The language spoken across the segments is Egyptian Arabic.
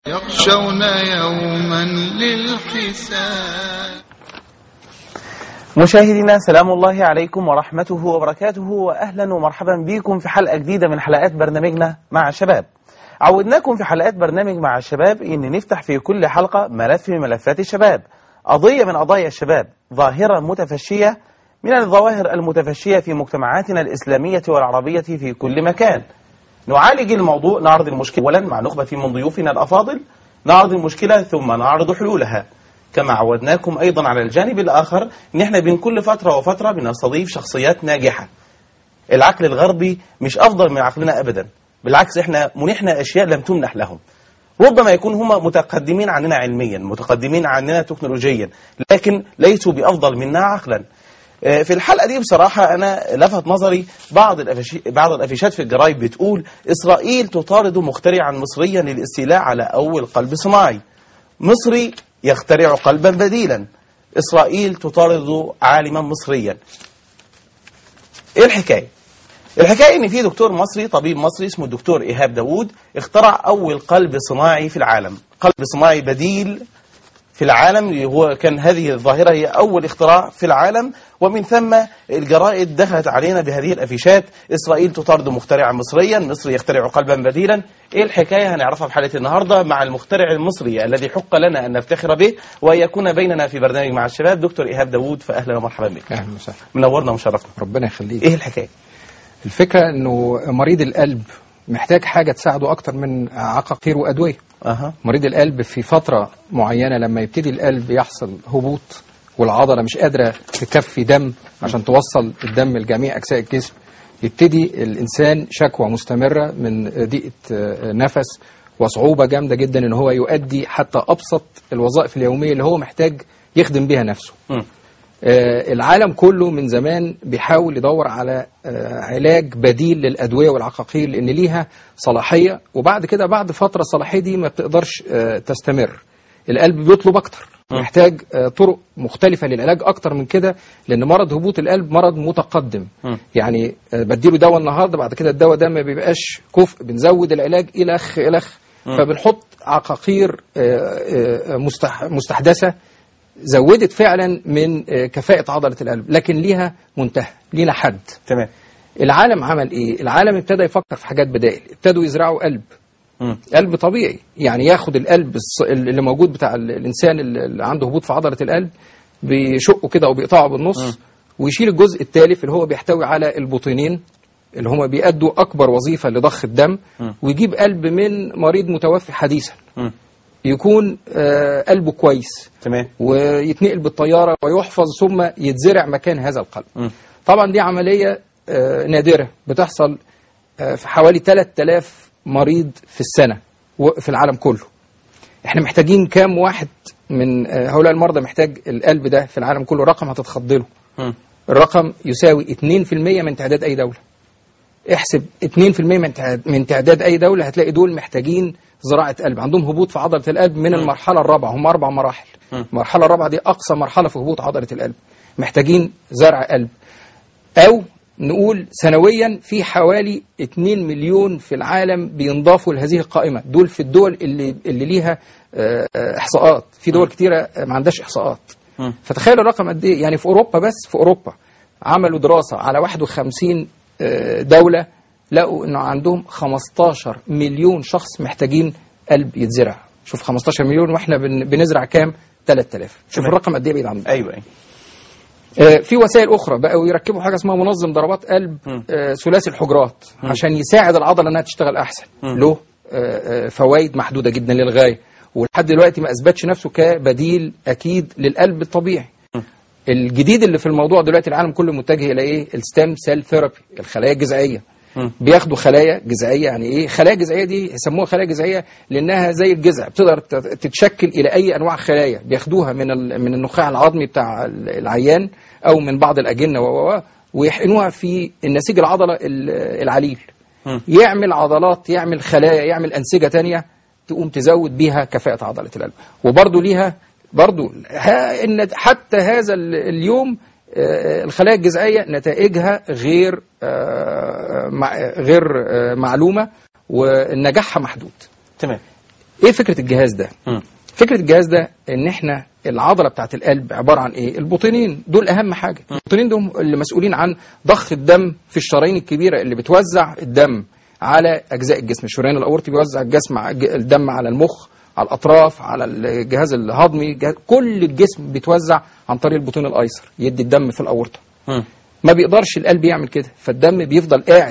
يخشون يوما للحساب مشاهدينا سلام الله عليكم ورحمته وبركاته واهلا ومرحبا بكم في حلقه جديده من حلقات برنامجنا مع الشباب. عودناكم في حلقات برنامج مع الشباب ان نفتح في كل حلقه ملف من ملفات الشباب، قضيه من قضايا الشباب، ظاهره متفشيه من الظواهر المتفشيه في مجتمعاتنا الاسلاميه والعربيه في كل مكان. نعالج الموضوع نعرض المشكله اولا مع نخبه من ضيوفنا الافاضل، نعرض المشكله ثم نعرض حلولها. كما عودناكم ايضا على الجانب الاخر ان احنا بين كل فتره وفتره بنستضيف شخصيات ناجحه. العقل الغربي مش افضل من عقلنا ابدا، بالعكس احنا منحنا اشياء لم تمنح لهم. ربما يكون هم متقدمين عننا علميا، متقدمين عننا تكنولوجيا، لكن ليسوا بافضل منا عقلا. آه، في الحلقه دي بصراحه انا لفت نظري بعض الأفشي بعض الافيشات في الجرايد بتقول اسرائيل تطارد مخترعا مصريا للاستيلاء على اول قلب صناعي. مصري يخترع قلبا بديلا إسرائيل تطارد عالما مصريا إيه الحكاية؟ الحكاية إن في دكتور مصري طبيب مصري اسمه الدكتور إيهاب داوود اخترع أول قلب صناعي في العالم قلب صناعي بديل في العالم هو كان هذه الظاهرة هي أول اختراع في العالم ومن ثم الجرائد دخلت علينا بهذه الأفيشات إسرائيل تطارد مخترعا مصريا مصر يخترع قلبا بديلا إيه الحكاية هنعرفها في حلقة النهاردة مع المخترع المصري الذي حق لنا أن نفتخر به ويكون بيننا في برنامج مع الشباب دكتور إيهاب داوود فأهلا ومرحبا بك اهلا وسهلا منورنا ومشرفنا ربنا يخليك إيه الحكاية؟ الفكره انه مريض القلب محتاج حاجه تساعده اكتر من عقاقير وادويه أها مريض القلب في فتره معينه لما يبتدي القلب يحصل هبوط والعضله مش قادره تكفي دم عشان توصل الدم لجميع اجزاء الجسم يبتدي الانسان شكوى مستمره من ضيقه آه، نفس وصعوبه جامده جدا ان هو يؤدي حتى ابسط الوظائف اليوميه اللي هو محتاج يخدم بها نفسه مم. آه، العالم كله من زمان بيحاول يدور على آه، علاج بديل للأدوية والعقاقير لأن ليها صلاحية وبعد كده بعد فترة الصلاحية دي ما بتقدرش آه، تستمر القلب بيطلب أكتر محتاج آه، طرق مختلفة للعلاج أكتر من كده لأن مرض هبوط القلب مرض متقدم مم. يعني آه، بديله دواء النهاردة بعد كده الدواء ده ما بيبقاش كفء بنزود العلاج إلخ إلخ فبنحط عقاقير آه، آه، مستح- مستحدثة زودت فعلا من آه، كفاءة عضلة القلب لكن ليها منتهى لينا حد تمام العالم عمل ايه العالم ابتدى يفكر في حاجات بدائل ابتدوا يزرعوا قلب مم. قلب طبيعي يعني ياخد القلب الص- اللي موجود بتاع ال- الانسان اللي عنده هبوط في عضلة القلب بيشقه كده او بيقطعه بالنص ويشيل الجزء التالف اللي هو بيحتوي على البطينين اللي هما بيأدوا اكبر وظيفة لضخ الدم ويجيب قلب من مريض متوفي حديثا مم. يكون آه، قلبه كويس تمام ويتنقل بالطيارة ويحفظ ثم يتزرع مكان هذا القلب مم. طبعا دي عملية آه، نادرة بتحصل آه، في حوالي 3000 مريض في السنة و- في العالم كله احنا محتاجين كام واحد من آه، هؤلاء المرضى محتاج القلب ده في العالم كله رقم هتتخض له مم. الرقم يساوي 2% من تعداد أي دولة احسب 2% من تعداد- من تعداد أي دولة هتلاقي دول محتاجين زراعة قلب عندهم هبوط في عضلة القلب من المرحلة الرابعة هم أربع مراحل المرحلة الرابعة دي أقصى مرحلة في هبوط عضلة القلب محتاجين زرع قلب أو نقول سنويا في حوالي 2 مليون في العالم بينضافوا لهذه القائمة دول في الدول اللي اللي ليها آه، آه، إحصاءات في دول كتيرة آه، ما عندهاش إحصاءات مم. فتخيل الرقم قد ايه يعني في اوروبا بس في اوروبا عملوا دراسه على 51 آه، دوله لقوا انه عندهم 15 مليون شخص محتاجين قلب يتزرع شوف 15 مليون واحنا بن- بنزرع كام 3000 شوف تمام. الرقم قد ايه بعيد عننا أيوه أيوه آه، في وسائل اخرى بقوا يركبوا حاجه اسمها منظم ضربات قلب مم. آه، ثلاثي الحجرات عشان يساعد العضله انها تشتغل احسن له آه، آه، فوائد محدوده جدا للغايه ولحد دلوقتي ما اثبتش نفسه كبديل اكيد للقلب الطبيعي الجديد اللي في الموضوع دلوقتي العالم كله متجه الى ايه الستام سيل ثيرابي الخلايا الجذعيه مم. بياخدوا خلايا جذعيه يعني ايه خلايا جذعيه دي يسموها خلايا جذعيه لانها زي الجذع بتقدر تت- تتشكل الى اي انواع خلايا بياخدوها من ال- من النخاع العظمي بتاع ال- العيان او من بعض الاجنه و و- و ويحقنوها في النسيج العضله ال- العليل مم. يعمل عضلات يعمل خلايا يعمل انسجه تانية تقوم تزود بيها كفاءه عضله القلب وبرضه ليها برضه ها- ان حتى هذا ال- اليوم آه، الخلايا الجذعيه نتائجها غير آه، مع- غير آه، معلومه ونجاحها محدود تمام ايه فكره الجهاز ده مم. فكره الجهاز ده ان احنا العضله بتاعت القلب عباره عن ايه البطينين دول اهم حاجه البطينين دول اللي مسؤولين عن ضخ الدم في الشرايين الكبيره اللي بتوزع الدم على اجزاء الجسم الشريان الاورطي بيوزع الجسم ع- الدم على المخ على الاطراف على الجهاز الهضمي جهاز كل الجسم بيتوزع عن طريق البطين الايسر يدي الدم في الاورطه مم. ما بيقدرش القلب يعمل كده فالدم بيفضل قاعد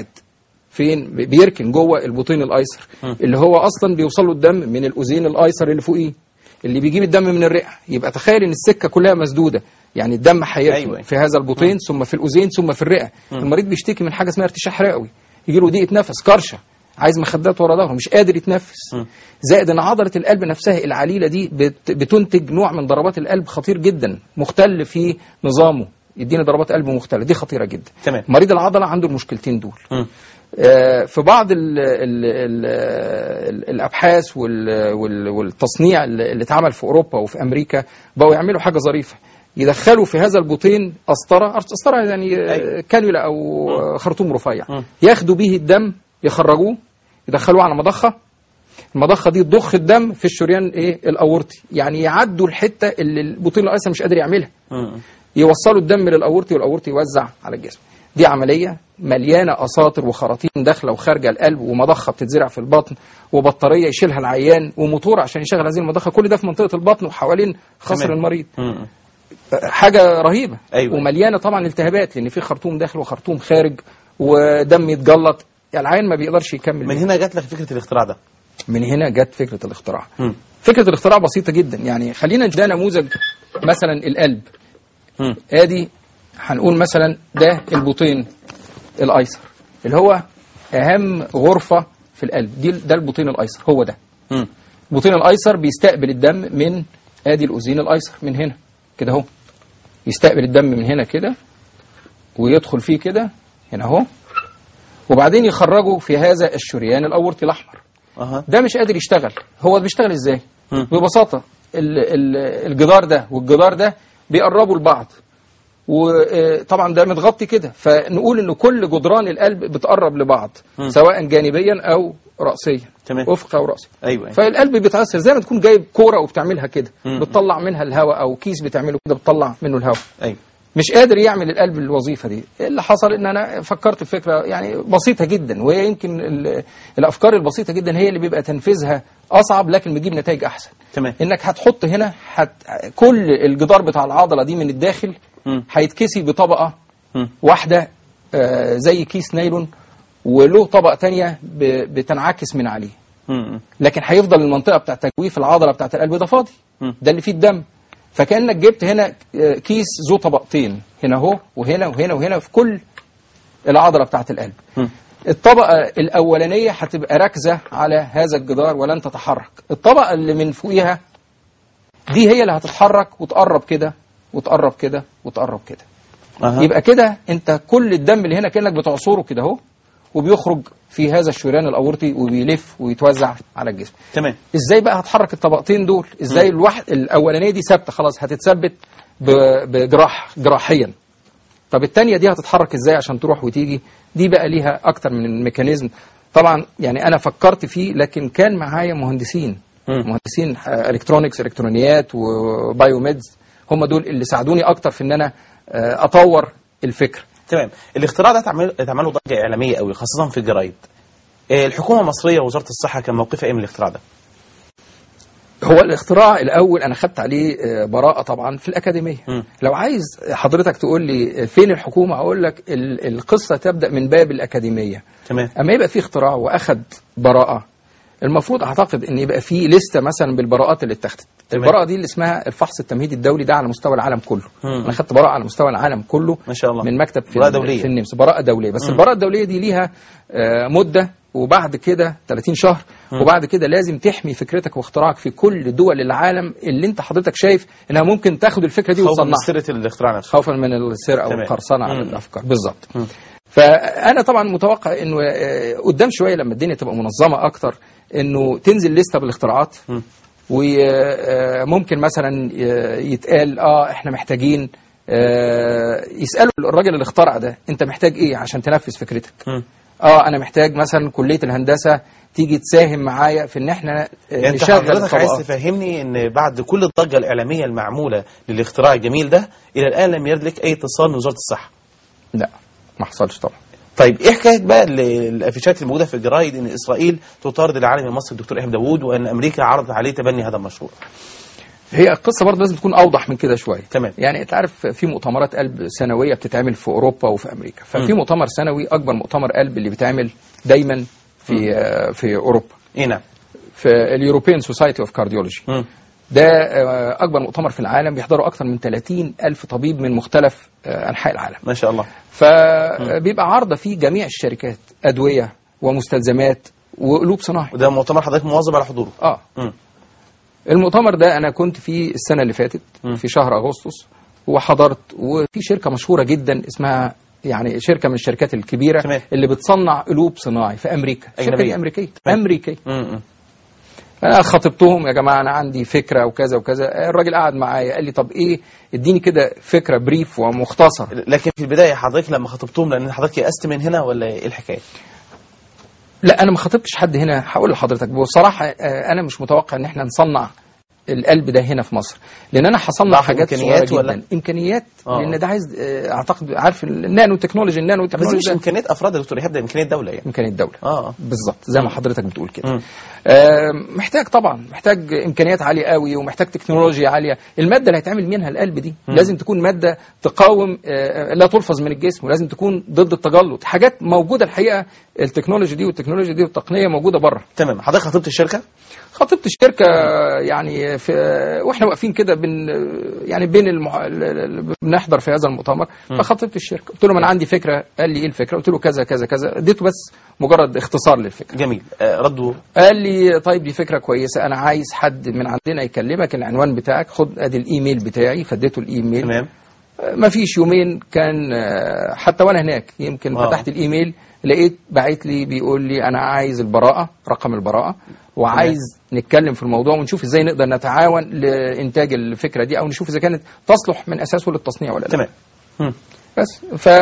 فين بي- بيركن جوه البطين الايسر اللي هو اصلا بيوصل له الدم من الاذين الايسر اللي فوقيه اللي بيجيب الدم من الرئه يبقى تخيل ان السكه كلها مسدوده يعني الدم هيركن أيوة. أيوة. في هذا البطين ثم في الاذين ثم في الرئه المريض بيشتكي من حاجه اسمها ارتشاح رئوي يجي له ضيقه نفس كرشه عايز مخدات ورا ظهره مش قادر يتنفس زائد ان عضله القلب نفسها العليله دي بت بتنتج نوع من ضربات القلب خطير جدا مختل في نظامه يدينا ضربات قلب مختلة دي خطيرة جدا تمام. مريض العضلة عنده المشكلتين دول مم. آه، في بعض ال ال ال ال الابحاث وال وال والتصنيع اللي اللي اتعمل في اوروبا وفي امريكا بقوا يعملوا حاجه ظريفه يدخلوا في هذا البطين قسطره قسطره يعني آه، أيوة. كانيولا او آه، خرطوم رفيع مم. ياخدوا به الدم يخرجوه يدخلوه على مضخه المضخه دي تضخ الدم في الشريان ايه الاورطي يعني يعدوا الحته اللي البطين الايسر مش قادر يعملها مم. يوصلوا الدم للاورطي والاورطي يوزع على الجسم دي عمليه مليانه اساطر وخراطيم داخله وخارجه القلب ومضخه بتتزرع في البطن وبطاريه يشيلها العيان وموتور عشان يشغل هذه المضخه كل ده في منطقه البطن وحوالين خصر تمام. المريض مم. حاجه رهيبه أيوة. ومليانه طبعا التهابات لان في خرطوم داخل وخرطوم خارج ودم يتجلط العيان ما بيقدرش يكمل من هنا جات لك فكره الاختراع ده من هنا جت فكره الاختراع مم. فكره الاختراع بسيطه جدا يعني خلينا ده نموذج مثلا القلب مم. ادي هنقول مثلا ده البطين الايسر اللي هو اهم غرفه في القلب دي ده البطين الايسر هو ده مم. البطين الايسر بيستقبل الدم من ادي الاذين الايسر من هنا كده اهو يستقبل الدم من هنا كده ويدخل فيه كده هنا اهو وبعدين يخرجه في هذا الشريان الاورطي الاحمر اها ده مش قادر يشتغل هو بيشتغل ازاي مم. ببساطه ال- ال- الجدار ده والجدار ده بيقربوا لبعض وطبعا ده متغطي كده فنقول ان كل جدران القلب بتقرب لبعض مم. سواء جانبيا او راسيا تمام. افق او راسي ايوه أيوة. فالقلب بيتاثر زي ما تكون جايب كوره وبتعملها كده مم. بتطلع منها الهواء او كيس بتعمله كده بتطلع منه الهواء ايوه مش قادر يعمل القلب الوظيفه دي اللي حصل ان انا فكرت في فكره يعني بسيطه جدا وهي يمكن ال- الافكار البسيطه جدا هي اللي بيبقى تنفيذها اصعب لكن بيجيب نتائج احسن تمام انك هتحط هنا هت... كل الجدار بتاع العضله دي من الداخل مم. هيتكسي بطبقه مم. واحده آه، زي كيس نايلون وله طبقه تانية ب... بتنعكس من عليه مم. لكن هيفضل المنطقه بتاعت تجويف العضله بتاعت القلب ده فاضي مم. ده اللي فيه الدم فكانك جبت هنا آه، كيس ذو طبقتين هنا اهو وهنا وهنا وهنا في كل العضله بتاعت القلب مم. الطبقه الاولانيه هتبقى راكزه على هذا الجدار ولن تتحرك الطبقه اللي من فوقيها دي هي اللي هتتحرك وتقرب كده وتقرب كده وتقرب كده أها. يبقى كده انت كل الدم اللي هنا كانك بتعصره كده اهو وبيخرج في هذا الشريان الاورطي وبيلف ويتوزع على الجسم تمام ازاي بقى هتحرك الطبقتين دول ازاي الواحد الاولانيه دي ثابته خلاص هتتثبت ب- بجراح جراحيا طب الثانيه دي هتتحرك ازاي عشان تروح وتيجي دي بقى ليها اكتر من ميكانيزم طبعا يعني انا فكرت فيه لكن كان معايا مهندسين مم. مهندسين الكترونكس الكترونيات وبايوميدز هم دول اللي ساعدوني اكتر في ان انا آه، اطور الفكر تمام الاختراع ده اتعمل اتعمل له ضجه اعلاميه قوي خاصه في الجرايد آه، الحكومه المصريه ووزاره الصحه كان موقفها ايه من الاختراع ده هو الاختراع الاول انا خدت عليه آه، براءه طبعا في الاكاديميه مم. لو عايز حضرتك تقول لي فين الحكومه اقول لك ال- القصه تبدا من باب الاكاديميه تمام اما يبقى في اختراع واخد براءه المفروض اعتقد ان يبقى في لسته مثلا بالبراءات اللي اتخذت تمام. البراءه دي اللي اسمها الفحص التمهيدي الدولي ده على مستوى العالم كله مم. انا خدت براءه على مستوى العالم كله ما شاء الله. من مكتب في, براءة دولية. في النمسا براءه دوليه بس البراءه الدوليه دي ليها آه، مده وبعد كده 30 شهر وبعد كده لازم تحمي فكرتك واختراعك في كل دول العالم اللي انت حضرتك شايف انها ممكن تاخد الفكره دي خوفا من وتصنعها سرة الاختراع نفسه خوفا من السرقه تمام. والقرصنه على مم. الافكار بالظبط فانا طبعا متوقع انه آه، قدام شويه لما الدنيا تبقى منظمه اكتر انه تنزل لسته بالاختراعات مم. وممكن مثلا آه، يتقال اه احنا محتاجين آه، يسالوا الراجل اللي اخترع ده انت محتاج ايه عشان تنفذ فكرتك مم. اه انا محتاج مثلا كليه الهندسه تيجي تساهم معايا في ان احنا آه، يعني انت نشغل حضرتك عايز الطبقات. تفهمني ان بعد كل الضجه الاعلاميه المعموله للاختراع الجميل ده الى الان لم يرد لك اي اتصال من وزاره الصحه لا ما حصلش طبعا طيب ايه حكايه بقى ال- الافيشات الموجوده في الجرايد ان اسرائيل تطارد العالم المصري الدكتور ايهاب داوود وان امريكا عرضت عليه تبني هذا المشروع هي القصه برضه لازم تكون اوضح من كده شويه تمام. يعني انت عارف في مؤتمرات قلب سنويه بتتعمل في اوروبا وفي امريكا ففي مم. مؤتمر سنوي اكبر مؤتمر قلب اللي بيتعمل دايما في آه، في اوروبا ايه نعم في اليوروبيان سوسايتي اوف كارديولوجي مم. ده آه، اكبر مؤتمر في العالم بيحضروا اكثر من 30 الف طبيب من مختلف آه، انحاء العالم ما شاء الله فبيبقى عارضه فيه جميع الشركات ادويه ومستلزمات وقلوب صناعي وده مؤتمر حضرتك مواظب على حضوره اه مم. المؤتمر ده انا كنت فيه السنه اللي فاتت مم. في شهر اغسطس وحضرت وفي شركه مشهوره جدا اسمها يعني شركه من الشركات الكبيره تمام. اللي بتصنع قلوب صناعي في امريكا الشركه أجنبية. دي امريكيه تمام. امريكيه مم. انا خاطبتهم يا جماعه انا عندي فكره وكذا وكذا الراجل قعد معايا قال لي طب ايه اديني كده فكره بريف ومختصر لكن في البدايه حضرتك لما خطبتهم لان حضرتك يأست من هنا ولا ايه الحكايه؟ لا انا ما خاطبتش حد هنا هقول لحضرتك بصراحه آه، انا مش متوقع ان احنا نصنع القلب ده هنا في مصر لان انا هصنع ضعف حاجات إمكانيات صغيره ولا؟ جدا امكانيات آه. لان ده عايز آه، اعتقد عارف النانو تكنولوجي النانو بس دي تكنولوجي مش ده امكانيات افراد يا دكتور ايهاب ده امكانيات دوله يعني امكانيه الدوله اه بالظبط زي ما حضرتك بتقول كده مم. آه، محتاج طبعا محتاج امكانيات عاليه قوي ومحتاج تكنولوجيا عاليه الماده اللي هيتعمل منها القلب دي لازم تكون ماده تقاوم آه، لا تلفظ من الجسم ولازم تكون ضد التجلط حاجات موجوده الحقيقه التكنولوجي دي والتكنولوجيا دي والتقنيه موجوده بره تمام حضرتك خطبت الشركه؟ خطبت الشركه يعني في واحنا واقفين كده بين يعني بين المح... ال- ال- بنحضر في هذا المؤتمر فخطبت الشركه قلت لهم انا عندي فكره قال لي ايه الفكره قلت له كذا كذا كذا اديته بس مجرد اختصار للفكره جميل آه ردوا قال لي طيب دي فكره كويسه انا عايز حد من عندنا يكلمك العنوان بتاعك خد ادي الايميل بتاعي فاديته الايميل تمام ما فيش يومين كان آه، حتى وانا هناك يمكن آه. فتحت الايميل لقيت باعت لي بيقول لي انا عايز البراءه رقم البراءه وعايز نتكلم في الموضوع ونشوف ازاي نقدر نتعاون لانتاج الفكره دي او نشوف اذا كانت تصلح من اساسه للتصنيع ولا لا تمام مم. بس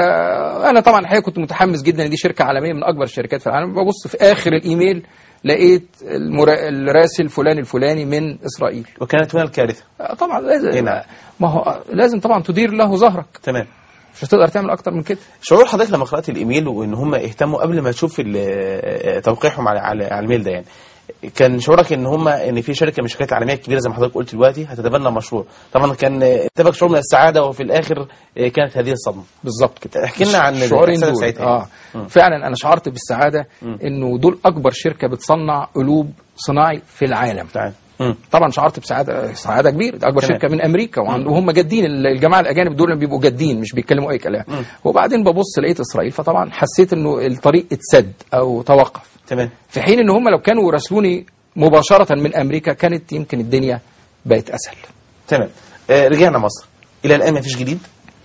فانا طبعا الحقيقه كنت متحمس جدا ان دي شركه عالميه من اكبر الشركات في العالم ببص في اخر الايميل لقيت المرا... الراسل فلان الفلاني من اسرائيل وكانت هنا الكارثه آه، طبعا إيه لازم نعم. ما هو لازم طبعا تدير له ظهرك تمام مش هتقدر تعمل اكتر من كده شعور حضرتك لما قرات الايميل وان هم اهتموا قبل ما تشوف ال- توقيعهم على على على الميل ده يعني كان شعورك ان هم ان في شركه من الشركات العالميه الكبيره زي ما حضرتك قلت دلوقتي هتتبنى مشروع طبعا كان انتابك شعور من السعاده وفي الاخر كانت هذه الصدمه بالظبط كده احكي لنا عن الشعورين الإحساس دول ساعتها. اه مم. فعلا انا شعرت بالسعاده انه دول اكبر شركه بتصنع قلوب صناعي في العالم تعال مم. طبعا شعرت بسعاده سعاده كبيره ده اكبر تمام. شركه من امريكا وعند- وهم جادين الجماعه الاجانب دول بيبقوا جادين مش بيتكلموا اي كلام وبعدين ببص لقيت اسرائيل فطبعا حسيت انه الطريق اتسد او توقف تمام في حين ان هم لو كانوا راسلوني مباشره من امريكا كانت يمكن الدنيا بقت اسهل تمام آه رجعنا مصر الى الان ما فيش جديد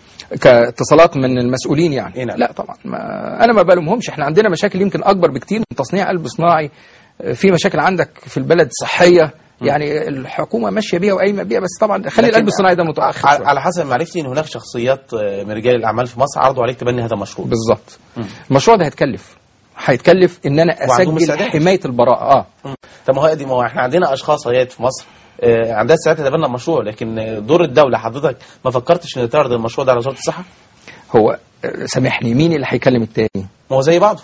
كاتصالات من المسؤولين يعني إيه نعم. لا طبعا ما انا ما بلومهمش احنا عندنا مشاكل يمكن اكبر بكتير من تصنيع قلب صناعي في مشاكل عندك في البلد صحيه يعني الحكومه ماشيه بيها وقايمه بيها بس طبعا خلي لكن القلب الصناعي ده متاخر على شوية. على حسب معرفتي ان هناك شخصيات آه، من رجال الاعمال في مصر عرضوا عليك تبني هذا المشروع بالظبط المشروع ده هيتكلف هيتكلف ان انا وعندهم اسجل استعداد. حمايه البراءه اه مم. طب ما هو دي ما هو احنا عندنا اشخاص هيئات في مصر آه، عندها استعداد تتبنى المشروع لكن آه، دور الدوله حضرتك ما فكرتش ان تعرض المشروع ده على وزاره الصحه؟ هو آه، سامحني مين اللي هيكلم التاني ما هو زي بعضه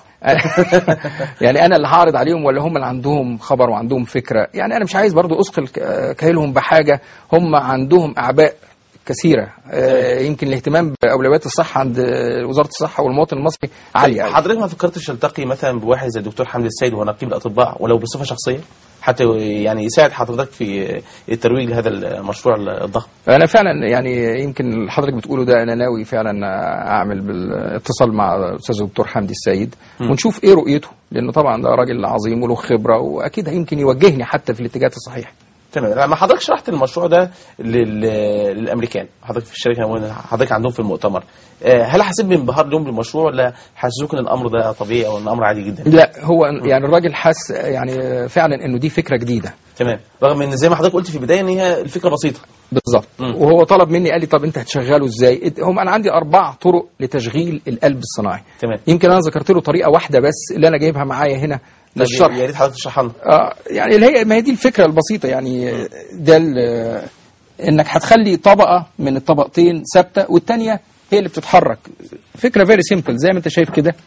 يعني انا اللي هعرض عليهم ولا هم اللي عندهم خبر وعندهم فكره يعني انا مش عايز برضو اثقل ك- كاهلهم بحاجه هم عندهم اعباء كثيره آه، يمكن الاهتمام باولويات الصحه عند آه، وزاره الصحه والمواطن المصري عاليه أوي. حضرتك ما فكرتش تلتقي مثلا بواحد زي الدكتور حمدي السيد وهو نقيب الاطباء ولو بصفه شخصيه حتى يعني يساعد حضرتك في الترويج لهذا المشروع الضخم انا فعلا يعني يمكن اللي حضرتك بتقوله ده انا ناوي فعلا اعمل بالاتصال مع الاستاذ الدكتور حمدي السيد ونشوف ايه رؤيته لانه طبعا ده راجل عظيم وله خبره واكيد يمكن يوجهني حتى في الاتجاهات الصحيحه تمام لما حضرتك شرحت المشروع ده لل... للامريكان حضرتك في الشركه حضرتك عندهم في المؤتمر آه، هل حسيت بانبهار لهم بالمشروع ولا حسسوك ان الامر ده طبيعي او ان الامر عادي جدا؟ لا هو يعني الراجل حس يعني فعلا انه دي فكره جديده تمام رغم ان زي ما حضرتك قلت في البدايه ان هي الفكره بسيطه بالظبط مم. وهو طلب مني قال لي طب انت هتشغله ازاي هم انا عندي اربع طرق لتشغيل القلب الصناعي تمام يمكن انا ذكرت له طريقه واحده بس اللي انا جايبها معايا هنا طب للشرح يا ريت حضرتك تشرحها لنا آه يعني اللي هي ما هي دي الفكره البسيطه يعني آه، ده ال- آه، انك هتخلي طبقه من الطبقتين ثابته والثانيه هي اللي بتتحرك فكره فيري سيمبل زي ما انت شايف كده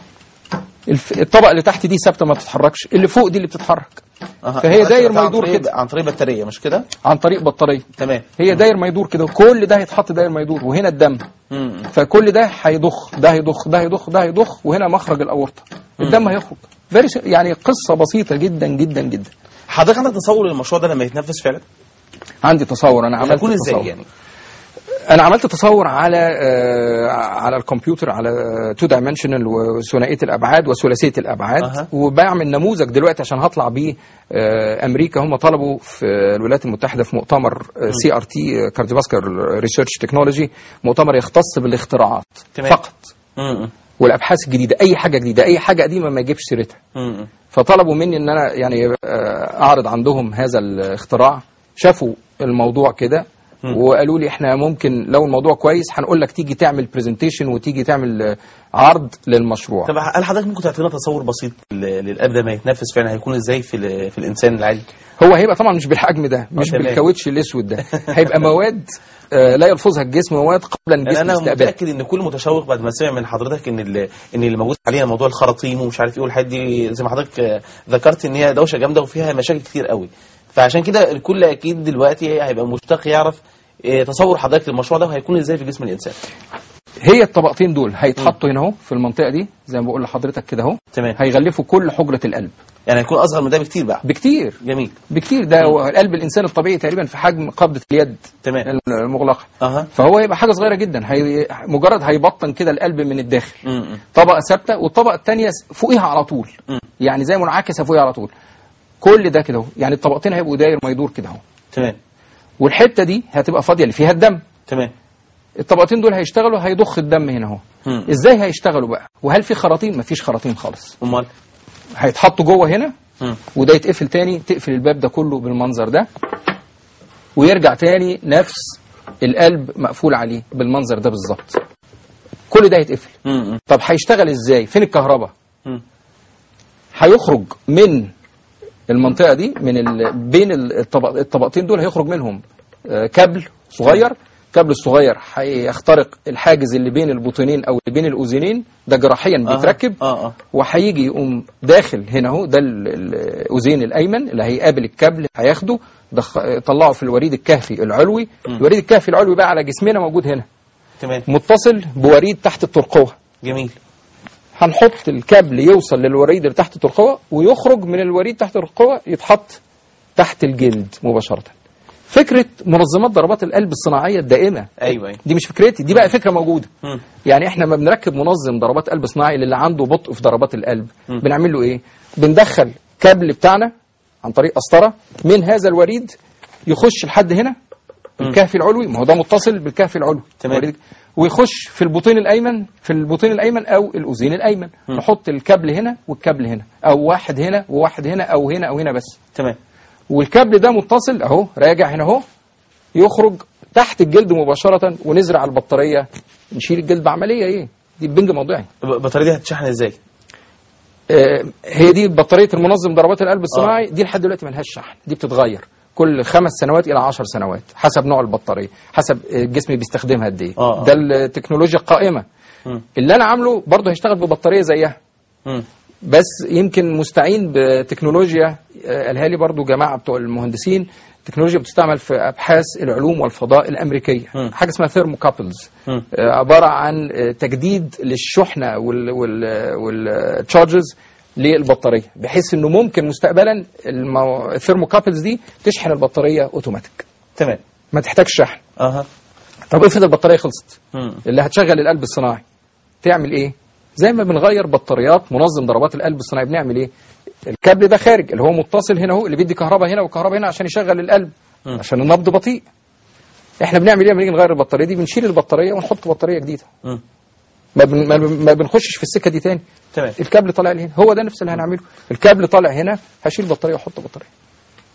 الف- الطبقه اللي تحت دي ثابته ما بتتحركش اللي فوق دي اللي بتتحرك أها. فهي داير ما عن يدور طريق- كده. عن طريق بطاريه مش كده عن طريق بطاريه تمام هي داير ما يدور كده وكل ده هيتحط داير ما يدور وهنا الدم مم. فكل ده هيضخ ده هيضخ ده هيضخ ده هيضخ وهنا مخرج الاورطه الدم هيخرج فيري يعني قصه بسيطه جدا جدا جدا حضرتك عندك تصور للمشروع ده لما يتنفذ فعلا عندي تصور انا عملت هيكون ازاي تصور. يعني انا عملت تصور على آه، على الكمبيوتر على تو دايمنشنال وثنائيه الابعاد وثلاثيه الابعاد أها. وبعمل نموذج دلوقتي عشان هطلع بيه آه، امريكا هم طلبوا في الولايات المتحده في مؤتمر سي ار تي كارديوفاسكولار ريسيرش تكنولوجي مؤتمر يختص بالاختراعات تمام. فقط مم. والابحاث الجديده اي حاجه جديده اي حاجه قديمه ما يجيبش سيرتها مم. فطلبوا مني ان انا يعني آه، اعرض عندهم هذا الاختراع شافوا الموضوع كده وقالوا لي احنا ممكن لو الموضوع كويس هنقول لك تيجي تعمل برزنتيشن وتيجي تعمل آه، عرض للمشروع طب هل حضرتك ممكن تعطينا تصور بسيط ل- للقلب ده ما يتنفذ فعلا هيكون ازاي في ال- في الانسان العادي هو هيبقى طبعا مش بالحجم ده مش تمام. بالكاوتش الاسود ده هيبقى مواد آه، لا يلفظها الجسم مواد قبل يعني الجسم انا استقبالها متاكد ان كل متشوق بعد ما سمع من حضرتك ان اللي ان اللي موجود حاليا موضوع الخراطيم ومش عارف ايه والحاجات دي زي ما حضرتك آه، ذكرت ان هي دوشه جامده وفيها مشاكل كتير قوي فعشان كده الكل اكيد دلوقتي هيبقى مشتاق يعرف آه، تصور حضرتك للمشروع ده وهيكون ازاي في جسم الانسان هي الطبقتين دول هيتحطوا هنا اهو في المنطقه دي زي ما بقول لحضرتك كده اهو تمام هيغلفوا كل حجره القلب يعني هيكون اصغر من ده بكتير بقى بكتير جميل بكتير ده هو قلب الانسان الطبيعي تقريبا في حجم قبضه اليد تمام المغلقه اها فهو يبقى حاجه صغيره جدا هي مجرد هيبطن كده القلب من الداخل م- طبقه ثابته والطبقه الثانيه فوقيها على طول م. يعني زي منعكسه فوقيها على طول كل ده كده اهو يعني الطبقتين هيبقوا داير ما يدور كده اهو تمام والحته دي هتبقى فاضيه اللي فيها الدم تمام الطبقتين دول هيشتغلوا هيضخ الدم هنا اهو م. ازاي هيشتغلوا بقى وهل في خراطيم مفيش خراطيم خالص امال هيتحطوا جوه هنا م. وده يتقفل تاني تقفل الباب ده كله بالمنظر ده ويرجع تاني نفس القلب مقفول عليه بالمنظر ده بالظبط كل ده يتقفل م- م. طب هيشتغل ازاي فين الكهرباء م. هيخرج من المنطقه دي من ال... بين الطبق... الطبقتين دول هيخرج منهم آه، كابل صغير الكابل الصغير هيخترق الحاجز اللي بين البطينين او اللي بين الاذنين ده جراحيا أها. بيتركب اه اه وهيجي يقوم داخل هنا اهو ده ال- ال- الاذين الايمن اللي هيقابل الكابل هياخده دخ... طلعه في الوريد الكهفي العلوي الوريد الكهفي العلوي بقى على جسمنا موجود هنا تمام متصل بوريد تحت الترقوه جميل هنحط الكابل يوصل للوريد اللي تحت الترقوه ويخرج من الوريد تحت الترقوه يتحط تحت الجلد مباشره فكره منظمات ضربات القلب الصناعيه الدائمه ايوه ايوه دي مش فكرتي دي بقى فكره موجوده م. يعني احنا ما بنركب منظم ضربات قلب صناعي للي عنده بطء في ضربات القلب م. بنعمل له ايه بندخل كابل بتاعنا عن طريق قسطره من هذا الوريد يخش لحد هنا الكهف العلوي ما هو ده متصل بالكهف العلوي تمام. الوريد- ويخش في البطين الايمن في البطين الايمن او الاذين الايمن نحط الكابل هنا والكابل هنا او واحد هنا وواحد هنا او هنا او هنا بس تمام والكابل ده متصل اهو راجع هنا اهو يخرج تحت الجلد مباشرة ونزرع البطارية نشيل الجلد بعملية ايه دي بنج موضعي الب- البطاريه دي هتشحن ازاي آه هي دي بطارية المنظم ضربات القلب الصناعي دي لحد دلوقتي ملهاش شحن دي بتتغير كل خمس سنوات الى عشر سنوات حسب نوع البطارية حسب الجسم بيستخدمها قد ايه آه. ده التكنولوجيا القائمة م. اللي انا عامله برضه هيشتغل ببطارية زيها م. بس يمكن مستعين بتكنولوجيا آه، قالها لي برضو جماعه بتوع المهندسين تكنولوجيا بتستعمل في ابحاث العلوم والفضاء الامريكيه مم. حاجه اسمها ثيرمو كابلز مم. عباره عن آه، تجديد للشحنه والتشارجز للبطاريه بحيث انه ممكن مستقبلا المو... الثيرمو كابلز دي تشحن البطاريه اوتوماتيك تمام ما تحتاجش شحن اها طب افرض البطاريه خلصت م. اللي هتشغل القلب الصناعي تعمل ايه زي ما بنغير بطاريات منظم ضربات القلب الصناعي بنعمل ايه الكابل ده خارج اللي هو متصل هنا اهو اللي بيدي كهرباء هنا وكهرباء هنا عشان يشغل القلب م. عشان النبض بطيء احنا بنعمل ايه لما نيجي نغير البطاريه دي بنشيل البطاريه ونحط بطاريه جديده م. ما, بن... ما, بن... ما بنخشش في السكه دي تاني تمام الكابل طالع لي هنا هو ده نفس اللي هنعمله الكابل طالع هنا هشيل بطاريه واحط بطاريه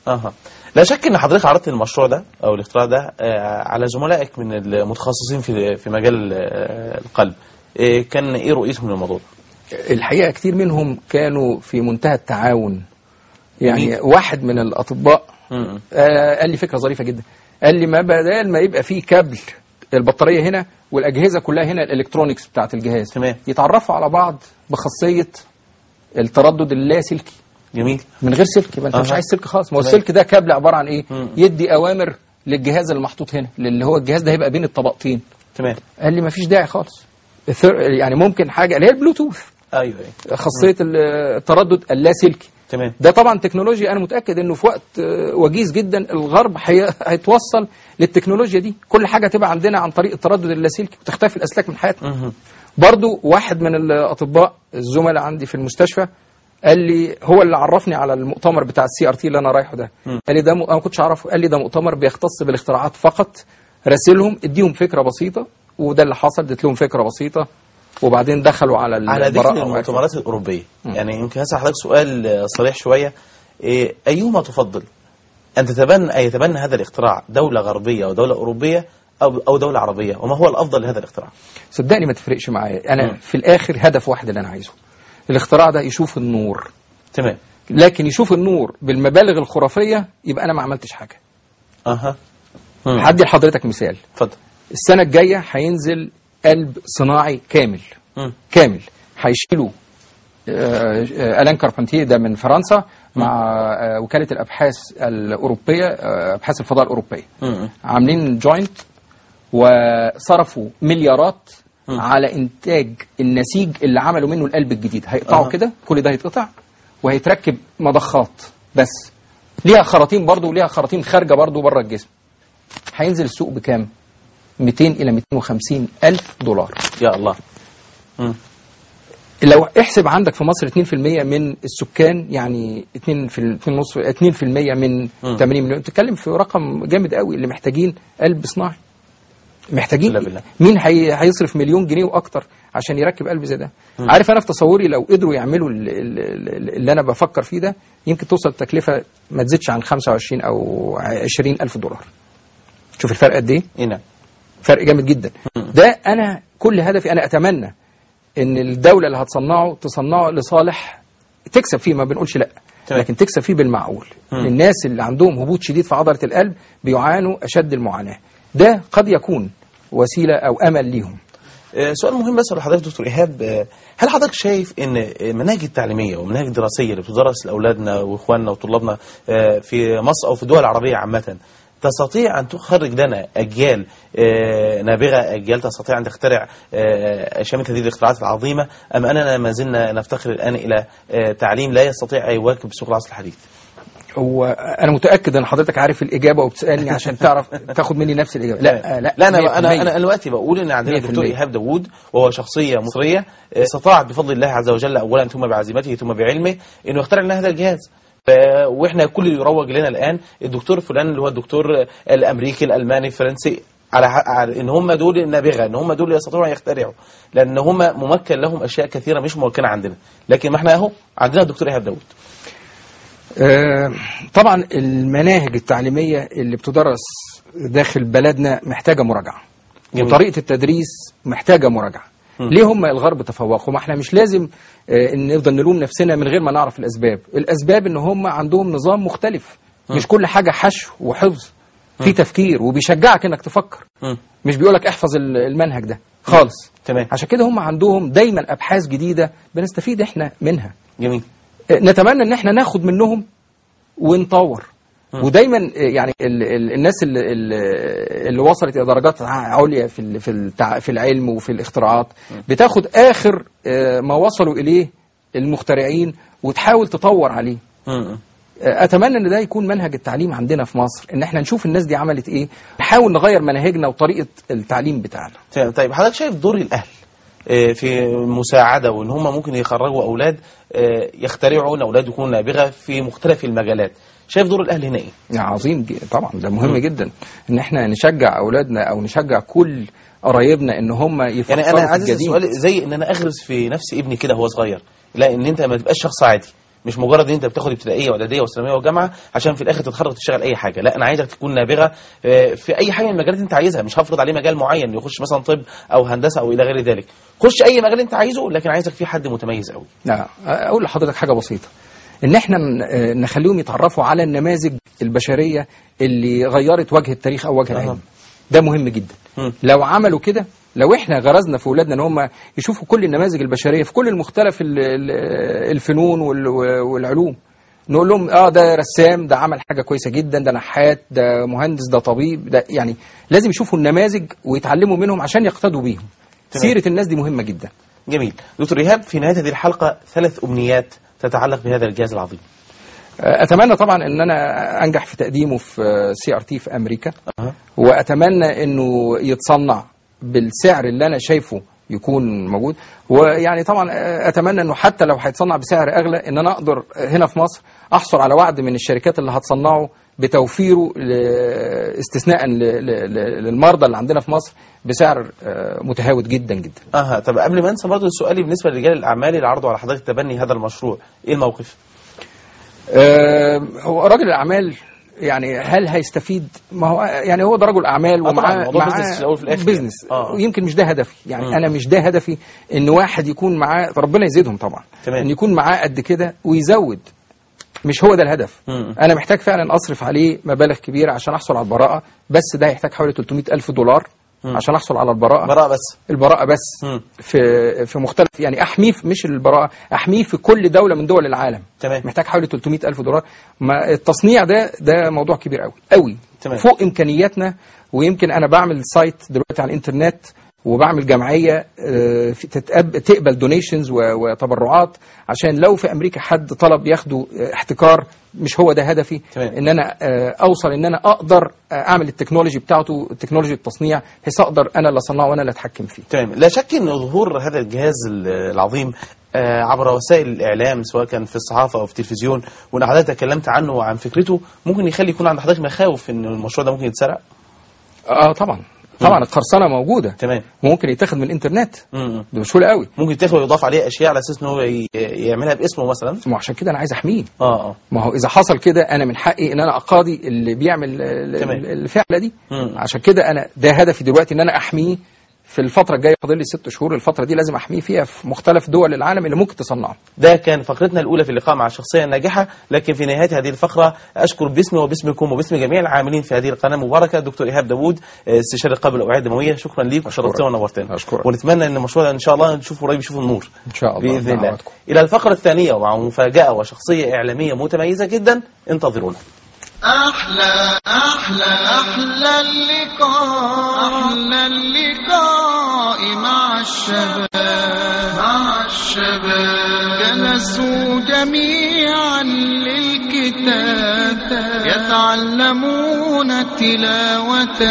اها لا شك ان حضرتك عرضت المشروع ده او الاختراع ده آه، على زملائك من المتخصصين في في مجال آه، القلب آه، كان ايه رؤيتهم للموضوع ده؟ الحقيقه كتير منهم كانوا في منتهى التعاون يعني جميل. واحد من الاطباء م- م. آه قال لي فكره ظريفه جدا قال لي ما بدل ما يبقى فيه كابل البطاريه هنا والاجهزه كلها هنا الالكترونيكس بتاعت الجهاز تمام. يتعرفوا على بعض بخاصيه التردد اللاسلكي جميل من غير سلك يبقى انت مش أها. عايز سلك خالص ما هو تمام. السلك ده كابل عباره عن ايه مم. يدي اوامر للجهاز اللي محطوط هنا اللي هو الجهاز ده هيبقى بين الطبقتين تمام قال لي ما فيش داعي خالص الثر- يعني ممكن حاجه اللي هي البلوتوث ايوه ايوه خاصيه ال- التردد اللاسلكي تمام ده طبعا تكنولوجيا انا متاكد انه في وقت آه، وجيز جدا الغرب هي- هيتوصل للتكنولوجيا دي كل حاجه تبقى عندنا عن طريق التردد اللاسلكي وتختفي الاسلاك من حياتنا مهم. برضو واحد من الاطباء الزملاء عندي في المستشفى قال لي هو اللي عرفني على المؤتمر بتاع السي ار تي اللي انا رايحه ده مم. قال لي ده م... انا ما كنتش اعرفه قال لي ده مؤتمر بيختص بالاختراعات فقط راسلهم اديهم فكره بسيطه وده اللي حصل اديت لهم فكره بسيطه وبعدين دخلوا على على ذكر البراءة المؤتمرات الاوروبيه يعني يمكن هسال حضرتك سؤال آه، صريح شويه إيه، ايهما تفضل ان تتبنى أن يتبنى هذا الاختراع دوله غربيه او دوله اوروبيه او او دوله عربيه وما هو الافضل لهذا الاختراع صدقني ما تفرقش معايا انا مم. في الاخر هدف واحد اللي انا عايزه الاختراع ده يشوف النور تمام لكن يشوف النور بالمبالغ الخرافيه يبقى انا ما عملتش حاجه اها مم. هدي لحضرتك مثال اتفضل السنه الجايه هينزل قلب صناعي كامل مم. كامل هيشيلوا آه، آه، الان كاربنتيه ده من فرنسا مع آه، وكاله الابحاث الاوروبيه آه، ابحاث الفضاء الاوروبيه مم. عاملين جوينت وصرفوا مليارات على انتاج النسيج اللي عملوا منه القلب الجديد هيقطعوا أها. كده كل ده هيتقطع وهيتركب مضخات بس ليها خراطيم برضو وليها خراطيم خارجه برضو بره الجسم هينزل السوق بكام 200 الى 250 الف دولار يا الله مم. لو احسب عندك في مصر 2% من السكان يعني 2 في 2 نص 2% من مم. 80 مليون بتتكلم في رقم جامد قوي اللي محتاجين قلب صناعي محتاجين لا بالله. مين هي هيصرف مليون جنيه واكتر عشان يركب قلب زي ده عارف انا في تصوري لو قدروا يعملوا ال- ال- ال- اللي انا بفكر فيه ده يمكن توصل التكلفه ما تزيدش عن 25 او 20 الف دولار شوف الفرق قد ايه اي نعم فرق جامد جدا ده انا كل هدفي انا اتمنى ان الدوله اللي هتصنعه تصنعه لصالح تكسب فيه ما بنقولش لا تمام. لكن تكسب فيه بالمعقول مم. الناس اللي عندهم هبوط شديد في عضله القلب بيعانوا اشد المعاناه ده قد يكون وسيله او امل ليهم آه، سؤال مهم بس لحضرتك دكتور ايهاب آه، هل حضرتك شايف ان المناهج التعليميه والمناهج الدراسيه اللي بتدرس لاولادنا واخواننا وطلابنا آه، في مصر او في الدول العربيه عامه تستطيع ان تخرج لنا اجيال آه، نابغه اجيال تستطيع ان تخترع آه، شامل هذه الاختراعات العظيمه ام اننا ما زلنا نفتقر الان الى آه، تعليم لا يستطيع ان يواكب سوق العصر الحديث هو انا متاكد ان حضرتك عارف الاجابه وبتسالني عشان تعرف تاخد مني نفس الاجابه لا لا لا انا 100%. انا انا دلوقتي بقول ان عندنا 100%. الدكتور ايهاب داوود وهو شخصيه مصريه آه، استطاع بفضل الله عز وجل اولا ثم بعزيمته ثم بعلمه انه يخترع لنا هذا الجهاز ف- واحنا كل اللي يروج لنا الان الدكتور فلان اللي هو الدكتور الامريكي الالماني الفرنسي على, ح- على ان هم دول النابغه ان هم دول اللي يستطيعوا ان يخترعوا لان هم ممكن لهم اشياء كثيره مش ممكنه عندنا لكن ما احنا اهو عندنا الدكتور ايهاب داوود آه، طبعا المناهج التعليمية اللي بتدرس داخل بلدنا محتاجة مراجعة جميل. وطريقة التدريس محتاجة مراجعة ليه هم الغرب تفوقوا ما احنا مش لازم آه، ان نفضل نلوم نفسنا من غير ما نعرف الاسباب الاسباب ان هم عندهم نظام مختلف مش كل حاجة حشو وحفظ في تفكير وبيشجعك انك تفكر مم. مش بيقولك احفظ ال- المنهج ده خالص تمام عشان كده هم عندهم دايما ابحاث جديدة بنستفيد احنا منها جميل نتمنى ان احنا ناخد منهم ونطور ودايما يعني ال ال الناس اللي, اللي وصلت الى درجات ع- عليا في ال- في التع- في العلم وفي الاختراعات بتاخد اخر آه، ما وصلوا اليه المخترعين وتحاول تطور عليه مم. آه، اتمنى ان ده يكون منهج التعليم عندنا في مصر ان احنا نشوف الناس دي عملت ايه نحاول نغير مناهجنا وطريقه التعليم بتاعنا تمام. طيب حضرتك شايف دور الاهل آه، في مساعده وان هم ممكن يخرجوا اولاد آه، يخترعوا ان اولاد يكونوا نابغه في مختلف المجالات شايف دور الاهل هنا ايه عظيم ج- طبعا ده مهم جدا ان احنا نشجع اولادنا او نشجع كل قرايبنا ان هم يفكروا يعني انا في عايز الجديد السؤال زي ان انا اغرس في نفسي ابني كده وهو صغير لا ان انت ما تبقاش شخص عادي مش مجرد ان انت بتاخد ابتدائيه واعداديه وثانويه وجامعه عشان في الاخر تتخرج تشتغل اي حاجه لا انا عايزك تكون نابغه آه، في اي حاجه من المجالات اللي انت عايزها مش هفرض عليه مجال معين يخش مثلا طب او هندسه او الى غير ذلك خش اي مجال انت عايزه لكن عايزك فيه حد متميز قوي لا اقول لحضرتك حاجه بسيطه ان احنا ن- آه، نخليهم يتعرفوا على النماذج البشريه اللي غيرت وجه التاريخ او وجه أها. العلم ده مهم جدا مم. لو عملوا كده لو احنا غرزنا في اولادنا ان هم يشوفوا كل النماذج البشريه في كل المختلف ال- ال- الفنون وال- والعلوم نقول لهم اه ده رسام ده عمل حاجه كويسه جدا ده نحات ده مهندس ده طبيب ده يعني لازم يشوفوا النماذج ويتعلموا منهم عشان يقتدوا بيهم تمام. سيره الناس دي مهمه جدا جميل دكتور ايهاب في نهايه هذه الحلقه ثلاث امنيات تتعلق بهذا الجهاز العظيم اتمنى طبعا ان انا انجح في تقديمه في سي ار تي في امريكا أه. واتمنى انه يتصنع بالسعر اللي انا شايفه يكون موجود ويعني طبعا اتمنى انه حتى لو هيتصنع بسعر اغلى ان انا اقدر هنا في مصر احصل على وعد من الشركات اللي هتصنعه بتوفيره ل- استثناء ل- ل- ل- للمرضى اللي عندنا في مصر بسعر آه، متهاوت جدا جدا اها طب قبل ما انسى برضه سؤالي بالنسبه لرجال الاعمال اللي عرضوا على حضرتك تبني هذا المشروع ايه الموقف آه، هو رجل الاعمال يعني هل هيستفيد ما هو يعني هو ده رجل اعمال آه طبعاً، ومعاه الموضوع معاه business في الأول وفي الآخر بيزنس يعني. آه. ويمكن مش ده هدفي يعني مم. انا مش ده هدفي ان واحد يكون معاه ربنا يزيدهم طبعا تمام. ان يكون معاه قد كده ويزود مش هو ده الهدف مم. انا محتاج فعلا اصرف عليه مبالغ كبيره عشان احصل على البراءه بس ده هيحتاج حوالي 300 الف دولار مم. عشان احصل على البراءه براءه بس البراءه بس مم. في في مختلف يعني احميه في- مش البراءه احميه في كل دوله من دول العالم تمام. محتاج حوالي 300 الف دولار ما التصنيع ده ده موضوع كبير قوي قوي تمام. فوق امكانياتنا ويمكن انا بعمل سايت دلوقتي على الانترنت وبعمل جمعيه آه، في- تتقب- تقبل دونيشنز وتبرعات عشان لو في امريكا حد طلب ياخده آه، احتكار مش هو ده هدفي تمام. ان انا آه، اوصل ان انا اقدر آه، اعمل التكنولوجي بتاعته التكنولوجي التصنيع بحيث اقدر انا اللي اصنعه وانا اللي اتحكم فيه تمام لا شك ان ظهور هذا الجهاز ال- العظيم آه، عبر وسائل الاعلام سواء كان في الصحافه او في التلفزيون وان حضرتك تكلمت عنه وعن فكرته ممكن يخلي يكون عند حضرتك مخاوف ان المشروع ده ممكن يتسرق اه طبعا طبعا القرصنه موجوده تمام وممكن يتاخد من الانترنت مم. بسهوله قوي ممكن تاخد ويضاف عليه اشياء على اساس ان هو ي- يعملها باسمه مثلا ما هو عشان كده انا عايز احميه اه اه ما هو اذا حصل كده انا من حقي ان انا اقاضي اللي بيعمل ال- تمام. ال- الفعله دي مم. عشان كده انا ده هدفي دلوقتي ان انا احميه في الفتره الجايه فاضل لي ست شهور الفتره دي لازم احميه فيها في مختلف دول العالم اللي ممكن تصنعه ده كان فقرتنا الأولى في اللقاء مع الشخصية الناجحة لكن في نهاية هذه الفقرة أشكر باسمي وباسمكم وباسم جميع العاملين في هذه القناة المباركة دكتور إيهاب داوود آه، استشاري القلب والأوعية الدموية شكرا ليك وشرفتنا ونورتنا أشكرك. ونتمنى أن المشروع ده إن شاء الله نشوفه قريب يشوف النور ان شاء الله بإذن الله دعواتكم. إلى الفقرة الثانية ومع مفاجأة وشخصية إعلامية متميزة جدا انتظرونا أحلى أحلى أحلى اللقاء أحلى اللقاء مع الشباب مع الشباب جلسوا جميعا للكتاب يتعلمون تلاوة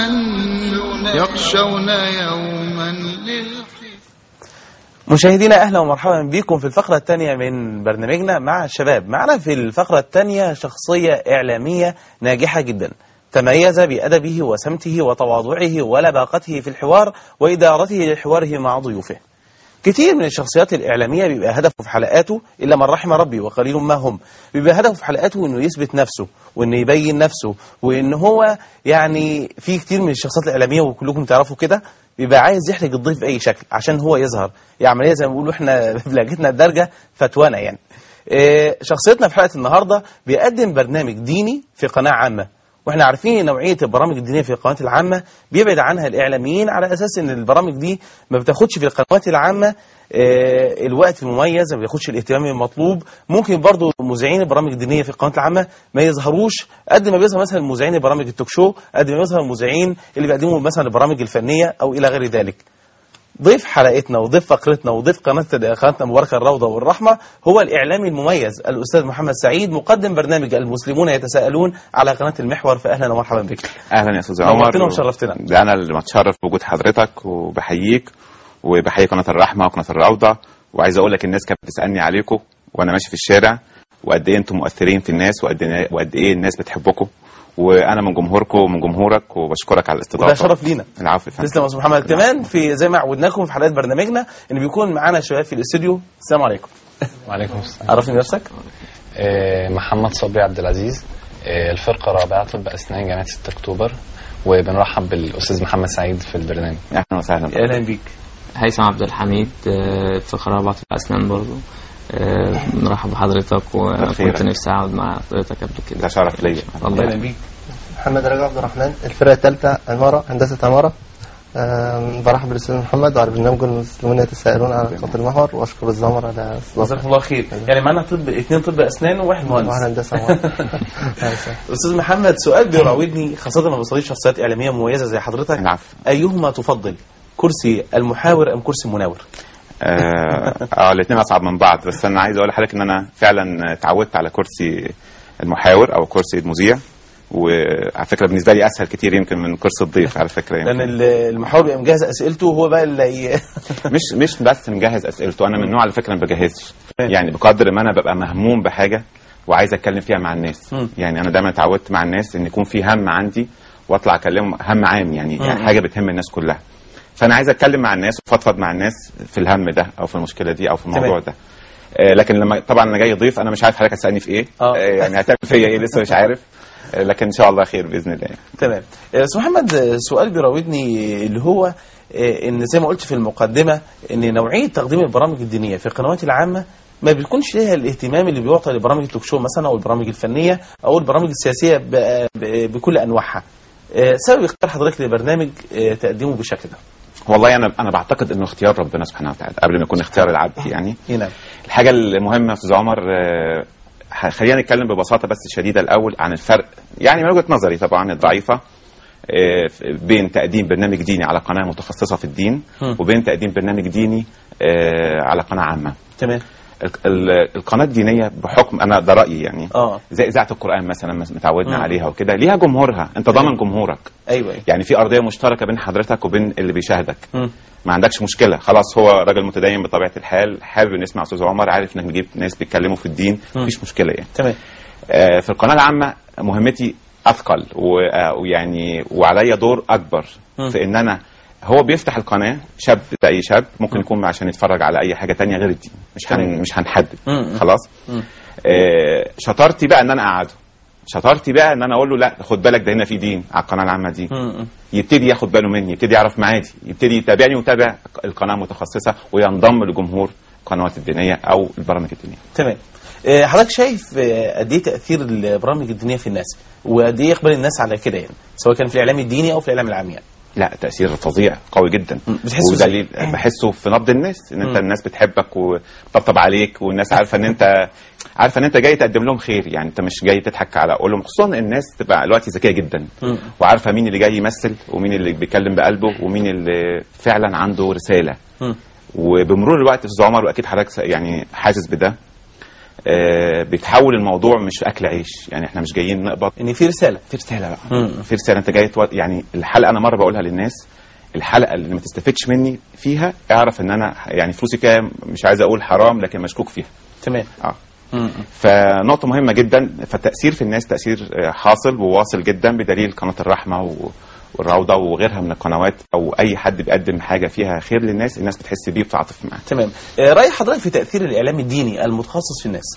يخشون يوما للحساب مشاهدينا اهلا ومرحبا بكم في الفقره الثانيه من برنامجنا مع الشباب معنا في الفقره الثانيه شخصيه اعلاميه ناجحه جدا تميز بادبه وسمته وتواضعه ولباقته في الحوار وادارته لحواره مع ضيوفه كتير من الشخصيات الإعلامية بيبقى هدفه في حلقاته إلا من رحم ربي وقليل ما هم بيبقى هدفه في حلقاته إنه يثبت نفسه وإنه يبين نفسه وإن هو يعني في كتير من الشخصيات الإعلامية وكلكم تعرفوا كده بيبقى عايز يحرج الضيف بأي شكل عشان هو يظهر يعني عملية زي ما بيقولوا إحنا بلهجتنا الدارجة فتوانا يعني إيه، شخصيتنا في حلقة النهاردة بيقدم برنامج ديني في قناة عامة واحنا عارفين ان نوعيه البرامج الدينيه في القنوات العامه بيبعد عنها الاعلاميين على اساس ان البرامج دي ما بتاخدش في القنوات العامه آه، الوقت المميز ما بياخدش الاهتمام المطلوب ممكن برضو مذيعين البرامج الدينيه في القنوات العامه ما يظهروش قد ما بيظهر مثلا مذيعين البرامج التوك شو قد ما بيظهر المذيعين اللي بيقدموا مثلا البرامج الفنيه او الى غير ذلك ضيف حلقتنا وضيف فقرتنا وضيف قناة قناتنا مباركة الروضة والرحمة هو الإعلامي المميز الأستاذ محمد سعيد مقدم برنامج المسلمون يتساءلون على قناة المحور فأهلا ومرحبا بك اهلا يا استاذ عمر نورتنا وشرفتنا. ده انا اللي متشرف بوجود حضرتك وبحييك وبحيي قناه الرحمه وقناه الروضه وعايز اقول لك الناس كانت بتسالني عليكم وانا ماشي في الشارع وقد ايه انتم مؤثرين في الناس وقد إيه- وقد ايه الناس بتحبكم وانا من جمهوركم ومن جمهورك وبشكرك على الاستضافه وده شرف لينا العفو يا فندم. تسلم يا أستاذ محمد كمان في زي ما عودناكم في حلقات برنامجنا ان بيكون معانا شباب في الاستوديو السلام عليكم وعليكم السلام عرفني نفسك آه، محمد صبري عبد العزيز آه، الفرقة الرابعة طب أسنان جامعة 6 أكتوبر وبنرحب بالأستاذ محمد سعيد في البرنامج اهلا وسهلا اهلا بيك هيثم عبد الحميد آه، فقرة رابعة في الأسنان برضو آه، نرحب بحضرتك وكنت خيرك. نفسي أقعد مع حضرتك قبل كده ده شرف ليا الله اهلا بيك محمد رجب عبد الرحمن الفرقة الثالثة عمارة هندسة عمارة آم، برحب بالاستاذ محمد وعلى برنامج المسلمون يتساءلون على خط المحور واشكر الزمر على جزاك استضافتهم الله خير يعني معانا طب اثنين طب اسنان وواحد وعلى مهندس هندسة عمارة هندسة. استاذ محمد سؤال بيراودني خاصه لما بصادف شخصيات اعلاميه مميزه زي حضرتك العفو ايهما تفضل كرسي المحاور ام كرسي المناور اه آه، الاثنين اصعب من بعض بس انا عايز اقول لحضرتك ان انا فعلا اتعودت على كرسي المحاور او كرسي المذيع وعلى فكره بالنسبه لي اسهل كتير يمكن من كرسي الضيف على فكره لان يمكن. ال- المحاور بيبقى مجهز اسئلته وهو بقى اللي ي- مش مش بس مجهز اسئلته انا من النوع على فكره ما بجهزش يعني بقدر ما انا ببقى مهموم بحاجه وعايز اتكلم فيها مع الناس مم. يعني انا دايما اتعودت مع الناس ان يكون في هم عندي واطلع اكلمهم هم عام يعني, يعني حاجه بتهم الناس كلها فانا عايز اتكلم مع الناس وفضفض مع الناس في الهم ده او في المشكله دي او في الموضوع تمام. ده آه، لكن لما طبعا انا جاي ضيف انا مش عارف حضرتك هتسالني في ايه آه. آه، يعني هتعمل فيا ايه لسه مش عارف آه، لكن ان شاء الله خير باذن الله تمام آه، استاذ محمد آه، سؤال بيراودني اللي هو آه، ان زي ما قلت في المقدمه ان نوعيه تقديم البرامج الدينيه في القنوات العامه ما بيكونش ليها الاهتمام اللي بيعطى لبرامج التوك شو مثلا او البرامج الفنيه او البرامج السياسيه ب- ب- بكل انواعها آه، سبب اختيار حضرتك لبرنامج آه، تقدمه بالشكل ده والله انا انا بعتقد انه اختيار ربنا سبحانه وتعالى قبل ما يكون اختيار العبد يعني إيه نعم الحاجة المهمة يا أستاذ عمر آه، ح- خلينا نتكلم ببساطة بس شديدة الأول عن الفرق يعني من وجهة نظري طبعا الضعيفة آه، ف- بين تقديم برنامج ديني على قناة متخصصة في الدين مم. وبين تقديم برنامج ديني آه، على قناة عامة تمام ال- ال- القناة الدينية بحكم أنا ده رأيي يعني اه زي إذاعة القرآن مثلا مس- متعودنا مم. عليها وكده ليها جمهورها أنت ضامن جمهورك ايوه أيوة. يعني في أرضية مشتركة بين حضرتك وبين اللي بيشاهدك مم. ما عندكش مشكله خلاص هو راجل متدين بطبيعه الحال حابب انه يسمع استاذ عمر عارف انك بتجيب ناس بيتكلموا في الدين مم. مفيش مشكله يعني تمام آه، في القناه العامه مهمتي اثقل و- آه، ويعني وعليا دور اكبر مم. في ان انا هو بيفتح القناه شاب زي اي شاب ممكن يكون عشان يتفرج على اي حاجه تانية غير الدين مش تمام. هن مش هنحدد مم. خلاص مم. آه، شطارتي بقى ان انا اقعده شطارتي بقى ان انا اقول له لا خد بالك ده هنا في دين على القناه العامه دي مم. يبتدي ياخد باله مني يبتدي يعرف معادي يبتدي يتابعني ويتابع القناه المتخصصه وينضم لجمهور القنوات الدينيه او البرامج الدينيه تمام آه، حضرتك شايف آه، قد ايه تاثير البرامج الدينيه في الناس وقد ايه يقبل الناس على كده يعني سواء كان في الاعلام الديني او في الاعلام العام يعني لا تاثير فظيع قوي جدا م، بتحسه ودليل إزاي؟ بحسه في نبض الناس ان انت م. الناس بتحبك وتطبطب عليك والناس عارفه ان انت عارفه ان انت جاي تقدم لهم خير يعني انت مش جاي تضحك على عقولهم خصوصا الناس تبقى دلوقتي ذكيه جدا م. وعارفه مين اللي جاي يمثل ومين اللي بيتكلم بقلبه ومين اللي فعلا عنده رساله م. وبمرور الوقت استاذ عمر واكيد حضرتك س- يعني حاسس بده آه بيتحول الموضوع مش اكل عيش يعني احنا مش جايين نقبض ان في رساله في رساله بقى مم. في رساله انت جاي تو... يعني الحلقه انا مره بقولها للناس الحلقه اللي ما تستفدش مني فيها اعرف ان انا يعني فلوسي فيها مش عايز اقول حرام لكن مشكوك فيها تمام اه م. فنقطه مهمه جدا فالتاثير في الناس تاثير آه، حاصل وواصل جدا بدليل قناه الرحمه و... والروضه وغيرها من القنوات او اي حد بيقدم حاجه فيها خير للناس الناس بتحس بيه وبتعاطف معاه تمام آه، راي حضرتك في تاثير الاعلام الديني المتخصص في الناس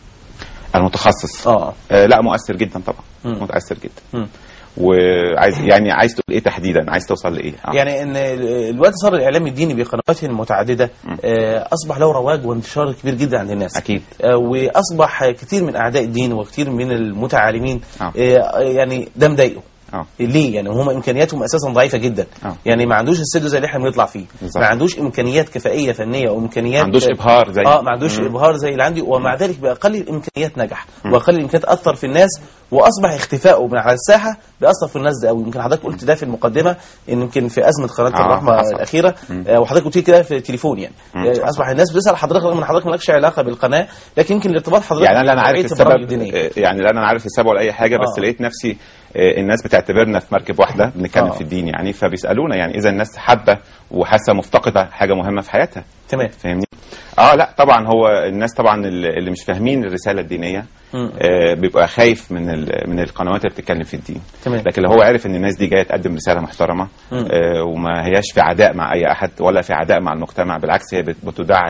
المتخصص اه آه لا مؤثر جدا طبعا مم. متاثر جدا مم. وعايز يعني عايز تقول ايه تحديدا عايز توصل لايه آه. يعني ان ال- الوقت صار الاعلام الديني بقنواته المتعدده آه، اصبح له رواج وانتشار كبير جدا عند الناس اكيد آه، واصبح كتير من اعداء الدين وكتير من المتعالمين آه. آه، يعني ده مضايقه اه ليه يعني هم امكانياتهم اساسا ضعيفه جدا آه. يعني ما عندوش استوديو زي اللي احنا بنطلع فيه بالظبط. ما عندوش امكانيات كفائيه فنيه وامكانيات ما عندوش ابهار زي اه ما عندوش مم. ابهار زي اللي عندي ومع ذلك باقل الامكانيات نجح واقل الامكانيات اثر في الناس واصبح اختفائه من على الساحه بيأثر في الناس ده قوي يمكن حضرتك قلت ده في المقدمه ان يمكن في ازمه قناه آه، الرحمه حصل. الاخيره آه وحضرتك قلت لي كده في التليفون يعني مم، آه حصل. اصبح الناس بتسال حضرتك رغم ان حضرتك مالكش علاقه بالقناه لكن يمكن الارتباط حضرتك يعني لا انا عارف بنوعية البرامج السبب الدينية. آه، يعني لا انا عارف السبب ولا اي حاجه بس آه. لقيت نفسي آه، الناس بتعتبرنا في مركب واحده بنتكلم آه. في الدين يعني فبيسالونا يعني اذا الناس حابه وحاسه مفتقده حاجه مهمه في حياتها تمام فاهمني اه لا طبعا هو الناس طبعا اللي اللي مش فاهمين الرساله الدينيه مم. آه بيبقى خايف من ال- من القنوات اللي بتتكلم في الدين تمام. لكن لو هو عارف ان الناس دي جايه تقدم رساله محترمه مم. آه وما هياش في عداء مع اي احد ولا في عداء مع المجتمع بالعكس هي بت- بتدعم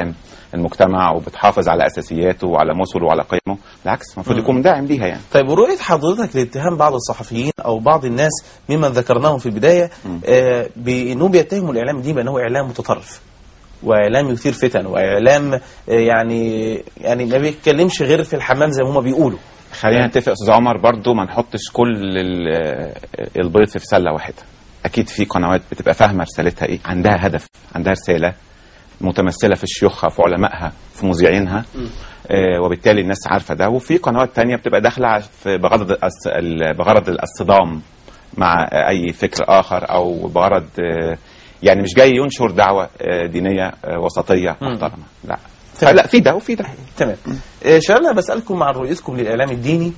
المجتمع وبتحافظ على اساسياته وعلى مثله وعلى قيمه بالعكس المفروض يكون داعم ليها يعني طيب ورؤية حضرتك لاتهام بعض الصحفيين أو بعض الناس ممن ذكرناهم في البداية آه بأنهم بيتهموا الإعلام دي بأنه إعلام متطرف وإعلام يثير فتن وإعلام آه يعني يعني ما بيتكلمش غير في الحمام زي ما هما بيقولوا خلينا نتفق يا استاذ عمر برضو ما نحطش كل ال- البيض في سله واحده اكيد في قنوات بتبقى فاهمه رسالتها ايه عندها هدف عندها رساله متمثله في شيوخها في علمائها في مذيعينها آه وبالتالي الناس عارفه ده وفي قنوات تانية بتبقى داخله في بغرض الأس- ال- بغرض الصدام مع آه، اي فكر اخر او بغرض آه، يعني مش جاي ينشر دعوه آه، دينيه آه، وسطيه محترمه لا فلا في ده وفي ده تمام آه شباب أنا بسألكم عن رؤيتكم للإعلام الديني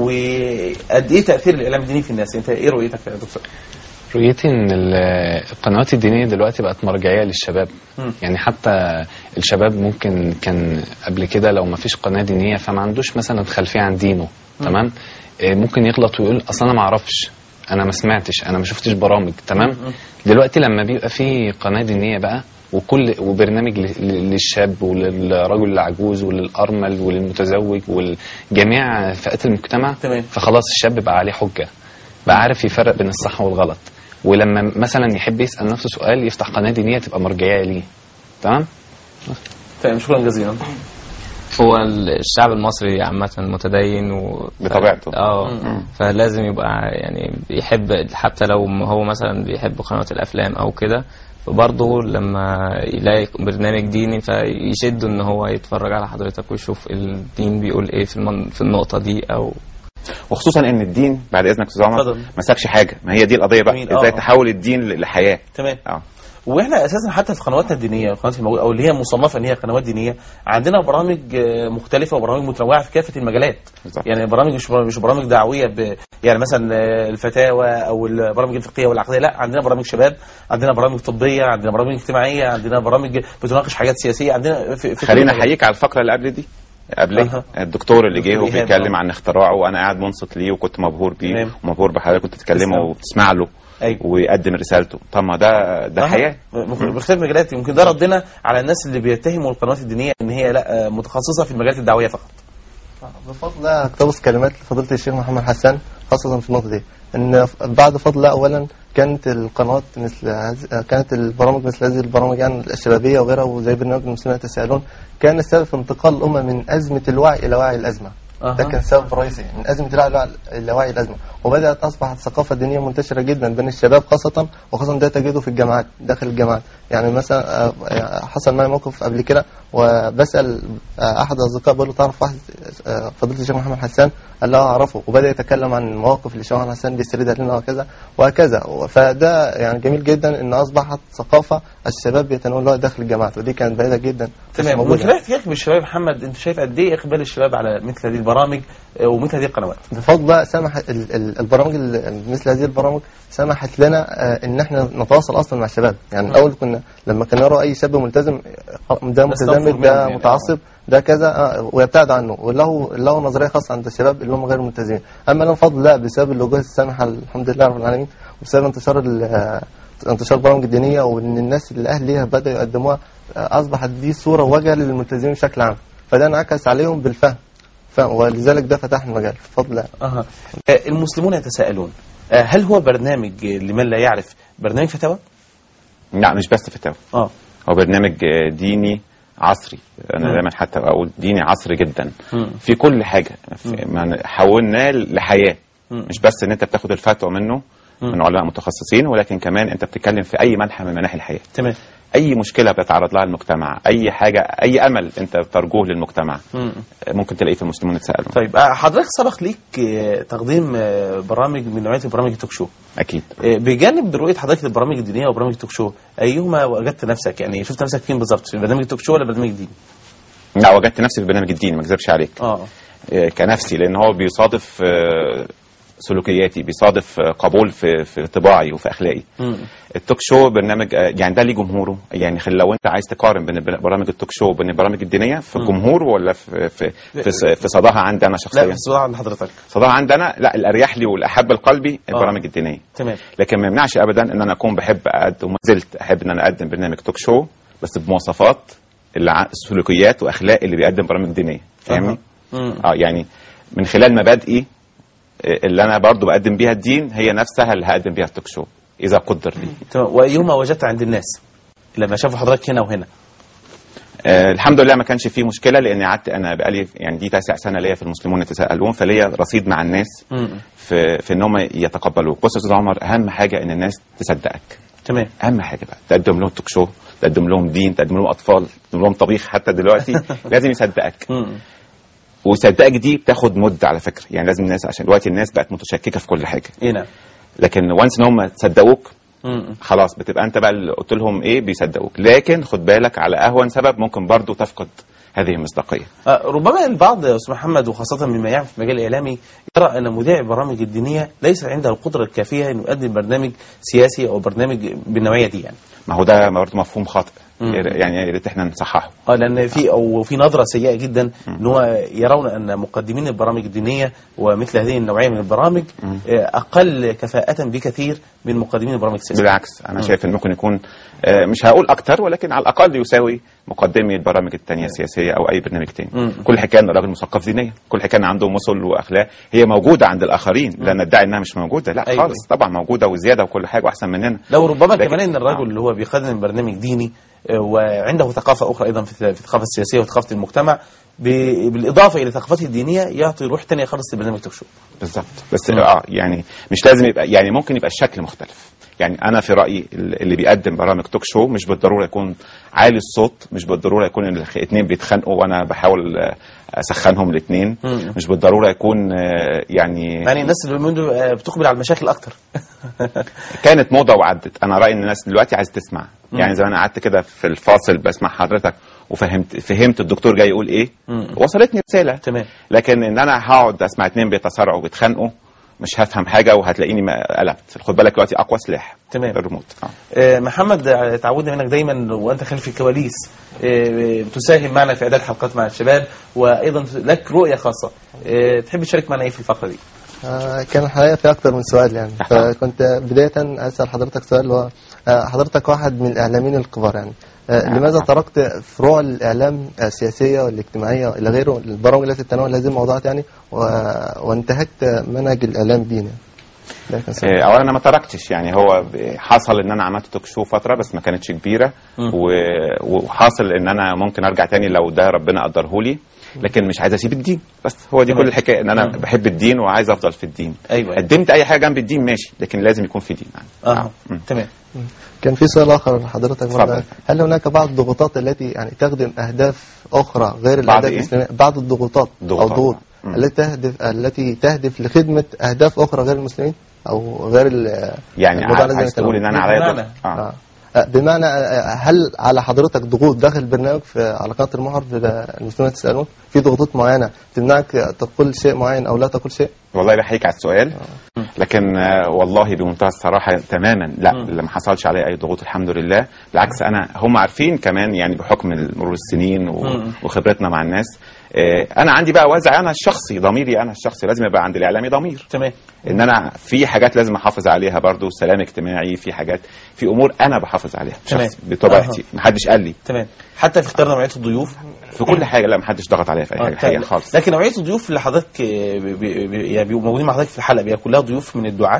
وقد إيه تأثير الإعلام الديني في الناس أنت إيه رؤيتك يا دكتور؟ رؤيتي ان ال- القنوات الدينيه دلوقتي بقت مرجعيه للشباب مم. يعني حتى الشباب ممكن كان قبل كده لو ما فيش قناه دينيه فما عندوش مثلا خلفيه عن دينه تمام آه، ممكن يغلط ويقول اصل انا ما اعرفش انا ما سمعتش انا ما شفتش برامج تمام دلوقتي لما بيبقى في قناه دينيه بقى وكل وبرنامج ل- ل- للشاب وللرجل العجوز وللارمل وللمتزوج ولجميع فئات المجتمع تمام. فخلاص الشاب بقى عليه حجه بقى عارف يفرق بين الصح والغلط ولما مثلا يحب يسال نفسه سؤال يفتح قناه دينيه تبقى مرجعيه ليه تمام تمام شكرا جزيلا هو الشعب المصري عامة متدين و بطبيعته. اه فلازم يبقى يعني بيحب حتى لو هو مثلا بيحب قنوات الأفلام أو كده فبرضه لما يلاقي برنامج ديني فيشده ان هو يتفرج على حضرتك ويشوف الدين بيقول ايه في المن... في النقطة دي او وخصوصا ان الدين بعد اذنك يا استاذ عمر اتفضل. ما سابش حاجه ما هي دي القضيه بقى جميل. آه، ازاي آه. تحول الدين ل- لحياه تمام اه واحنا اساسا حتى في قنواتنا الدينيه القنوات الموجوده او اللي هي مصنفه ان هي قنوات دينيه عندنا برامج آه، مختلفه وبرامج متنوعه في كافه المجالات بالظبط. يعني برامج مش مش برامج دعويه ب يعني مثلا آه، الفتاوى او البرامج الفقهيه والعقديه لا عندنا برامج شباب عندنا برامج طبيه عندنا برامج اجتماعيه عندنا برامج بتناقش حاجات سياسيه عندنا في, في كل خلينا مجال. احييك على الفقره اللي قبل دي قبل أها. الدكتور اللي جه دكتور إيهاب، وبيتكلم آه. عن اختراعه وانا قاعد منصت ليه وكنت مبهور بيه تمام. ومبهور بحضرتك كنت تتكلمه تسلم. وبتسمع له أيوة. ويقدم رسالته طب ما ده ده أها. حياه مخ- باختلاف المجالات يمكن ده ردنا على الناس اللي بيتهموا القنوات الدينيه ان هي لا آه، متخصصه في المجالات الدعويه فقط بفضل الله اقتبس كلمات لفضيلة الشيخ محمد حسان خاصة في النقطة دي ان بعد فضل الله اولا كانت القنوات مثل هذه كانت البرامج مثل هذه البرامج يعني الشبابية وغيرها وزي برنامج المسلمين يتساءلون كان السبب في انتقال الأمة من أزمة الوعي إلى وعي الأزمة أها. ده كان سبب رئيسي من أزمة الوعي إلى- إلى وعي الأزمة وبدأت أصبحت ثقافة دينية منتشرة جدا بين الشباب خاصة وخاصة ده تجده في الجامعات داخل الجامعات يعني مثلا آه، حصل معي موقف قبل كده وبسأل آه، أحد الأصدقاء بقول له تعرف واحد آه، فضيلة الشيخ محمد حسان قال له أعرفه وبدأ يتكلم عن المواقف اللي الشيخ محمد حسان بيسردها لنا وكذا وهكذا فده يعني جميل جدا إن أصبحت ثقافة الشباب بيتناولوها داخل الجامعات ودي كانت بعيدة جدا مش تمام موجودة. ومن خلال احتكاك بالشباب محمد انت شايف قد ايه اقبال الشباب على مثل هذه البرامج آه، ومثل هذه القنوات بفضل الله سمح ال- ال- البرامج ال- مثل هذه البرامج سمحت لنا آه، ان احنا نتواصل اصلا مع الشباب يعني الاول كنا لما كنا نرى اي شاب ملتزم آه، ده نستنفر متزمت منه ده يعني، متعصب ده كذا آه، ويبتعد عنه وله له نظريه خاصه عند الشباب اللي هم غير ملتزمين اما انا بفضل الله بسبب اللجوء السامحه الحمد لله رب العالمين وبسبب انتشار ال- آه، انتشار البرامج الدينيه وان الناس اللي اهل ليها بداوا يقدموها آه، اصبحت دي صوره وجهه للملتزمين بشكل عام فده انعكس عليهم بالفهم فهم ولذلك ده فتح المجال بفضل الله اها آه، المسلمون يتساءلون آه، هل هو برنامج آه، لمن لا يعرف برنامج فتاوى؟ لا مش بس فتاوى اه هو برنامج آه، ديني عصري انا مم. دايما حتى اقول ديني عصري جدا مم. في كل حاجه في ما حولناه لحياه مم. مش بس ان انت بتاخد الفتوى منه مم. من علماء متخصصين ولكن كمان انت بتتكلم في اي منحى من مناحي الحياه تمام اي مشكله بيتعرض لها المجتمع اي حاجه اي امل انت بترجوه للمجتمع مم. ممكن تلاقيه في المسلمون يتسالوا طيب آه، حضرتك سبق ليك آه، تقديم آه، برامج من نوعيه برامج التوك شو اكيد آه، بجانب رؤيه حضرتك للبرامج الدينيه وبرامج التوك شو ايهما وجدت نفسك يعني شفت نفسك فين بالظبط في برنامج التوك شو ولا برنامج ديني؟ لا وجدت نفسي في البرنامج الديني ما اكذبش عليك اه آه، كنفسي لان هو بيصادف آه، سلوكياتي بيصادف آه، قبول في في طباعي وفي اخلاقي مم. التوك شو برنامج آه، يعني ده ليه جمهوره يعني خل- لو انت عايز تقارن بين البر- برامج التوك شو وبين البرامج الدينيه في الجمهور ولا في في في, في صداها عندي انا لا شخصيا بس ده عند حضرتك صداها عندي انا لا الاريح لي والاحب لقلبي البرامج الدينيه تمام لكن ما يمنعش ابدا ان انا اكون بحب اقدم وما زلت احب ان انا اقدم برنامج توك شو بس بمواصفات اللي ع- سلوكيات واخلاق اللي بيقدم برامج دينيه فاهمني مم. اه يعني من خلال مبادئي آه، اللي انا برضو بقدم بيها الدين هي نفسها اللي هقدم بيها التوك شو اذا قدر لي تمام وايهما وجدت عند الناس لما شافوا حضرتك هنا وهنا آه الحمد لله ما كانش فيه مشكله لاني قعدت انا بقالي يعني دي تاسع سنه ليا في المسلمون يتساءلون فليا رصيد مع الناس مم. في في ان هم يتقبلوك بص يا استاذ عمر اهم حاجه ان الناس تصدقك تمام اهم حاجه بقى تقدم لهم توك شو تقدم لهم دين تقدم لهم اطفال تقدم لهم طبيخ حتى دلوقتي لازم يصدقك مم. ويصدقك دي بتاخد مده على فكره يعني لازم الناس عشان دلوقتي الناس بقت متشككه في كل حاجه ايه نعم لكن وانس ان هم صدقوك مم. خلاص بتبقى انت بقى اللي قلت لهم ايه بيصدقوك لكن خد بالك على اهون سبب ممكن برضو تفقد هذه المصداقيه آه، ربما البعض يا استاذ محمد وخاصه مما يعمل في المجال الاعلامي يرى ان مذيع البرامج الدينيه ليس عنده القدره الكافيه انه يقدم برنامج سياسي او برنامج بالنوعيه دي يعني ما هو ده برضه مفهوم خاطئ مم. يعني يا ريت احنا نصححه اه لان في او في نظره سيئه جدا ان هو يرون ان مقدمين البرامج الدينيه ومثل هذه النوعيه من البرامج آه، اقل كفاءه بكثير من مقدمين البرامج السياسيه بالعكس انا شايف ان ممكن يكون آه، مش هقول اكتر ولكن على الاقل يساوي مقدمي البرامج التانية السياسيه او اي برنامج تاني مم. كل حكايه ان الراجل مثقف دينيا كل حكايه ان عنده مثل واخلاق هي موجوده عند الاخرين لا ندعي انها مش موجوده لا أيوة. خالص طبعا موجوده وزياده وكل حاجه واحسن مننا لو ربما لكن- كمان ان الرجل اللي هو بيقدم برنامج ديني آه، وعنده ثقافه اخرى ايضا في في الثقافه السياسيه وثقافه المجتمع ب- بالاضافه الى ثقافته الدينيه يعطي روح ثانيه خالص لبرنامج توك شو بالظبط بس اه يعني مش لازم يبقى يعني ممكن يبقى الشكل مختلف يعني انا في رايي اللي بيقدم برامج توك شو مش بالضروره يكون عالي الصوت مش بالضروره يكون الاثنين بيتخانقوا وانا بحاول آه، اسخنهم الاثنين مم. مش بالضروره يكون آه، يعني يعني الناس اللي من دول، آه، بتقبل على المشاكل اكتر كانت موضه وعدت انا رايي ان الناس دلوقتي عايز تسمع يعني زمان قعدت كده في الفاصل بسمع حضرتك وفهمت فهمت الدكتور جاي يقول ايه مم. وصلتني رساله تمام لكن ان انا هقعد اسمع اتنين بيتصارعوا وبيتخانقوا مش هفهم حاجه وهتلاقيني ما قلبت خد بالك دلوقتي اقوى سلاح تمام. الريموت آه. آه، محمد آه، تعودنا منك دايما وانت خلف الكواليس آه، بتساهم معنا في اعداد حلقات مع الشباب وايضا لك رؤيه خاصه آه، تحب تشارك معنا ايه في الفقره دي؟ آه، كان الحقيقة في أكتر من سؤال يعني فكنت بداية أسأل حضرتك سؤال اللي هو آه، حضرتك واحد من الإعلاميين الكبار يعني آه، لماذا تركت فروع الإعلام السياسية والاجتماعية إلى غيره البرامج التي تتناول هذه الموضوعات يعني و- وانتهكت منهج الإعلام الديني ده كان سؤال. آه، اولا انا ما تركتش يعني هو ب- حصل ان انا عملت توك شو فتره بس ما كانتش كبيره و- وحاصل ان انا ممكن ارجع تاني لو ده ربنا قدره لي لكن مش عايز اسيب الدين بس هو دي تمام. كل الحكايه ان انا بحب الدين وعايز افضل في الدين أيوة. قدمت اي حاجه جنب الدين ماشي لكن لازم يكون في دين يعني. اه مم. تمام كان في سؤال آخر لحضرتك اتفضل. برضه هل هناك بعض الضغوطات التي يعني تخدم أهداف أخرى غير بعض الأهداف إيه؟ الإسلامية بعض الضغوطات أو ضغوطات. ضغوط مم. التي تهدف التي تهدف لخدمة أهداف أخرى غير المسلمين أو غير ال- يعني الموضوع عايز, الذي عايز تقول ان انا بمعنى- عليا ضغط. آه. آه. آه، بمعنى آه، هل على حضرتك ضغوط داخل البرنامج في على قناه المحور في المسلمين تسالون في ضغوطات معينه تمنعك تقول شيء معين او لا تقول شيء والله بحيك على السؤال لكن آه، والله بمنتهى الصراحه تماما لا اللي ما حصلش عليه اي ضغوط الحمد لله بالعكس انا هم عارفين كمان يعني بحكم مرور السنين و- مم. وخبرتنا مع الناس آه، انا عندي بقى وازع انا الشخصي ضميري انا الشخصي لازم يبقى عند الاعلامي ضمير تمام ان انا في حاجات لازم احافظ عليها برضو سلام اجتماعي في حاجات في امور انا بحافظ عليها تمام. شخصي بطبيعتي محدش قال لي تمام حتى في اختيار نوعيه الضيوف في كل حاجه لا محدش ضغط عليا في اي آه، حاجه حقيقة تمام. خالص لكن نوعيه الضيوف اللي حضرتك آه، بي- بي- بي- يعني بيبقوا موجودين مع حضرتك في الحلقه بيبقى كلها ضيوف من الدعاء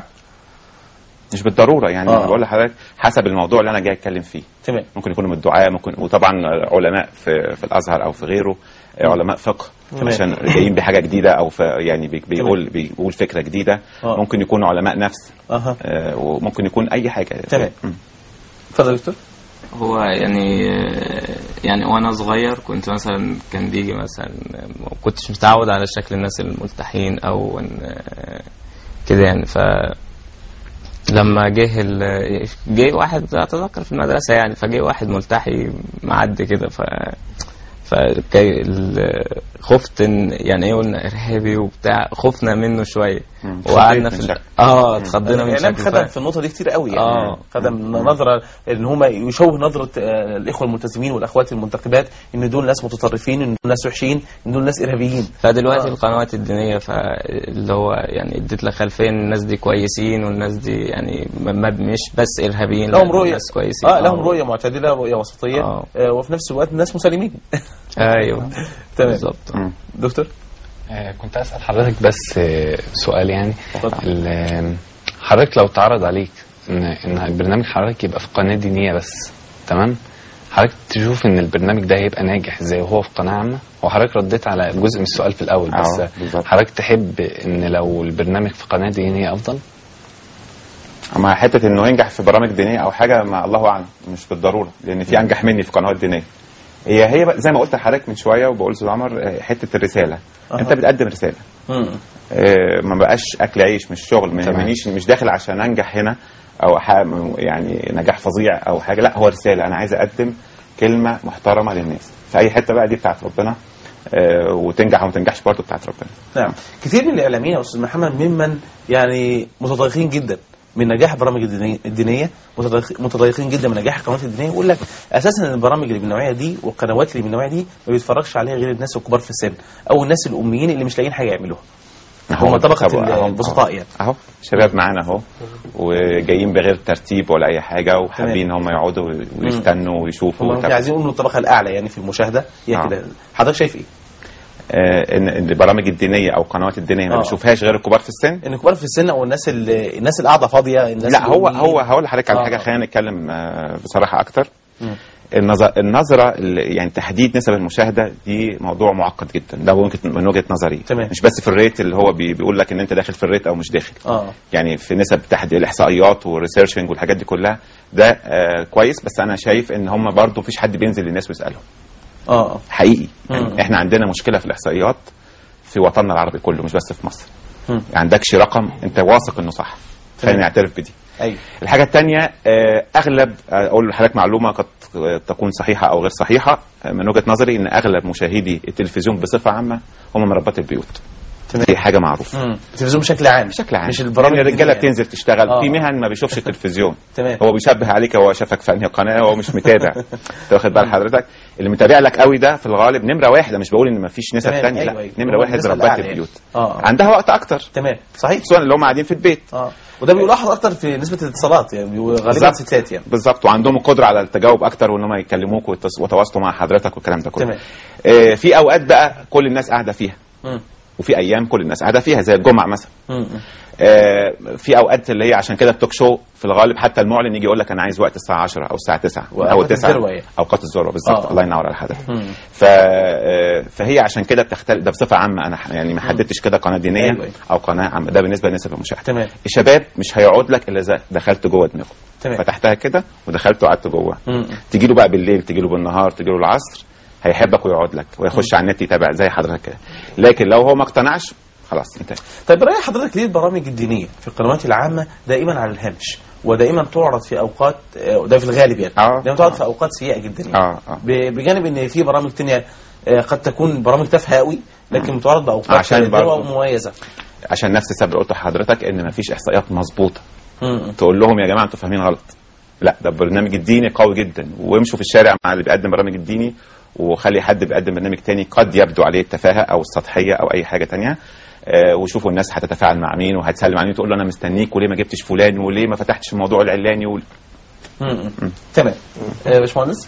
مش بالضروره يعني آه. بقول لحضرتك حسب الموضوع اللي انا جاي اتكلم فيه تمام ممكن يكونوا من الدعاء ممكن وطبعا علماء في في الازهر او في غيره علماء فقه تمام. عشان جايين بحاجه جديده او في يعني بي- بيقول بيقول فكره جديده آه. ممكن يكونوا علماء نفس اها آه، وممكن يكون اي حاجه تمام. مم. اتفضل يا دكتور هو يعني يعني وانا صغير كنت مثلا كان بيجي مثلا ما كنتش متعود على شكل الناس الملتحين او إن كده يعني ف لما جه ال- جه واحد اتذكر في المدرسه يعني فجه واحد ملتحي معدي كده ف فكي ال- خفت ان يعني ايه قلنا ارهابي وبتاع خفنا منه شويه مم. وقعدنا خضيت في من ال- اه اتخضينا من الاعلام شكله خدم فعلا. في النقطه دي كتير قوي يعني آه. خدم نظره ان هم يشوه نظره آه، الاخوه الملتزمين والاخوات المنتقبات ان دول ناس متطرفين ان دول ناس وحشين ان دول ناس ارهابيين فدلوقتي آه. القنوات الدينيه فاللي هو يعني اديت لك خلفيه ان الناس دي كويسين والناس دي يعني ما ما- مش بس ارهابيين لا، لهم رؤيه ناس كويسين اه لهم رؤيه معتدله رؤيه وسطيه آه. آه وفي نفس الوقت ناس مسالمين ايوه تمام بالظبط مم. دكتور آه، كنت اسال حضرتك بس آه، سؤال يعني اتفضل. ال- آه، حضرتك لو اتعرض عليك ان ان البرنامج حضرتك يبقى في قناه دينيه بس تمام حضرتك تشوف ان البرنامج ده هيبقى ناجح زي هو في قناه عامه وحضرتك رديت على جزء من السؤال في الاول بس آه، بالظبط. حضرتك تحب ان لو البرنامج في قناه دينيه افضل اما حته انه ينجح في برامج دينيه او حاجه ما الله اعلم مش بالضروره لان في انجح مني في قنوات دينيه هي هي بقى زي ما قلت لحضرتك من شويه وبقول استاذ عمر آه، حته الرساله أها. انت بتقدم رساله مم. آه، ما بقاش اكل عيش مش شغل ما تمام. يهمنيش مش داخل عشان انجح هنا او ح- يعني نجاح فظيع او حاجه لا هو رساله انا عايز اقدم كلمه محترمه للناس في اي حته بقى دي بتاعت ربنا آه، وتنجح او ما تنجحش برضه بتاعت ربنا نعم كثير من الاعلاميين يا استاذ محمد ممن يعني متضايقين جدا من نجاح البرامج الدينية- الدينيه متضايق- متضايقين جدا من نجاح القنوات الدينيه يقول لك اساسا البرامج اللي بالنوعيه دي والقنوات اللي بالنوعيه دي ما بيتفرجش عليها غير الناس الكبار في السن او الناس الاميين اللي مش لاقيين حاجه يعملوها هم طبقه طب أهو- البسطاء يعني اهو شباب معانا اهو وجايين بغير ترتيب ولا اي حاجه وحابين هم يقعدوا ويستنوا ويشوفوا هم ممكن طب- عايزين يقولوا الطبقه الاعلى يعني في المشاهده هي آه. كده حضرتك شايف ايه؟ آه، ان إن البرامج الدينيه او القنوات الدينيه ما آه. بيشوفهاش غير الكبار في السن ان الكبار في السن او الناس اللي الناس اللي قاعده فاضيه الناس لا هو الأميين. هو هقول لحضرتك على آه. حاجه خلينا نتكلم آه، بصراحه اكتر مم. النظر النظره اللي- يعني تحديد نسب المشاهده دي موضوع معقد جدا ده وجهه من وجهه نظري تمام. مش بس في الريت اللي هو بي بيقول لك ان انت داخل في الريت او مش داخل اه يعني في نسب تحديد الاحصائيات والريسيرشنج والحاجات دي كلها ده آه كويس بس انا شايف ان هم برضو مفيش حد بينزل للناس ويسالهم اه حقيقي مم. يعني احنا عندنا مشكله في الاحصائيات في وطننا العربي كله مش بس في مصر مم. ما عندكش رقم انت واثق انه صح خلينا نعترف بدي ايوه الحاجة الثانية اغلب آه، اقول لحضرتك معلومة قد تكون صحيحة او غير صحيحة آه، من وجهة نظري ان اغلب مشاهدي التلفزيون بصفة عامة هم من ربات البيوت تمام. دي حاجة معروفة مم. التلفزيون بشكل عام بشكل عام مش البرامج يعني الرجاله الدينية. بتنزل تشتغل آه. في مهن ما بيشوفش التلفزيون تمام. هو بيشبه عليك هو شافك في انهي قناه هو مش متابع انت واخد بال حضرتك اللي متابع لك قوي ده في الغالب نمره واحد أنا مش بقول ان ما فيش نسب تمام. ثانيه أيوة، لا أيوة. نمره هو واحد النسبة ربات الأعلى يعني. البيوت آه. عندها وقت اكتر تمام صحيح خصوصا اللي هم قاعدين في البيت اه وده بيلاحظ اكتر في نسبه الاتصالات يعني بيبقوا غالبا بالظبط. ستات يعني بالظبط وعندهم القدره على التجاوب اكتر وان هم يكلموك ويتص- ويتواصلوا مع حضرتك والكلام ده كله تمام. آه في اوقات بقى كل الناس قاعده فيها مم. وفي ايام كل الناس قاعده فيها زي الجمعه مثلا مم. آه، في اوقات اللي هي عشان كده التوك شو في الغالب حتى المعلن يجي يقول لك انا عايز وقت الساعه 10 او الساعه 9 او وأوقات 9 الذروة يعني. اوقات الذروه بالظبط آه. الله ينور على حضرتك مم. ف آه، فهي عشان كده بتختلف ده بصفه عامه انا ح- يعني ما حددتش كده قناه دينيه أيوة، أيوة. او قناه عامه ده بالنسبه لنسب المشاهده تمام. الشباب مش هيقعد لك الا اذا دخلت جوه دماغه تمام. فتحتها كده ودخلت وقعدت جوه مم. تجي له بقى بالليل تجي له بالنهار تجي له العصر هيحبك ويقعد لك ويخش على النت يتابع زي حضرتك كده لكن لو هو ما اقتنعش خلاص انتهى طيب رأي حضرتك ليه البرامج الدينيه في القنوات العامه دائما على الهامش ودائما تعرض في اوقات آه، ده في الغالب يعني آه. دائما تعرض آه. في اوقات سيئه جدا يعني. اه اه ب- بجانب ان في برامج تانية آه، قد تكون برامج تافهه قوي لكن بتعرض باوقات عشان ذروة برضه- مميزه عشان نفس السبب اللي قلته لحضرتك ان مفيش احصائيات مظبوطه مم. تقول لهم يا جماعه انتوا فاهمين غلط لا ده البرنامج الديني قوي جدا وامشوا في الشارع مع اللي بيقدم برامج الديني وخلي حد بيقدم برنامج تاني قد يبدو عليه التفاهه او السطحيه او اي حاجه تانية آه وشوفوا الناس هتتفاعل مع مين وهتسلم على مين تقول له انا مستنيك وليه ما جبتش فلان وليه ما فتحتش الموضوع العلاني وال... مم. تمام آه، باشمهندس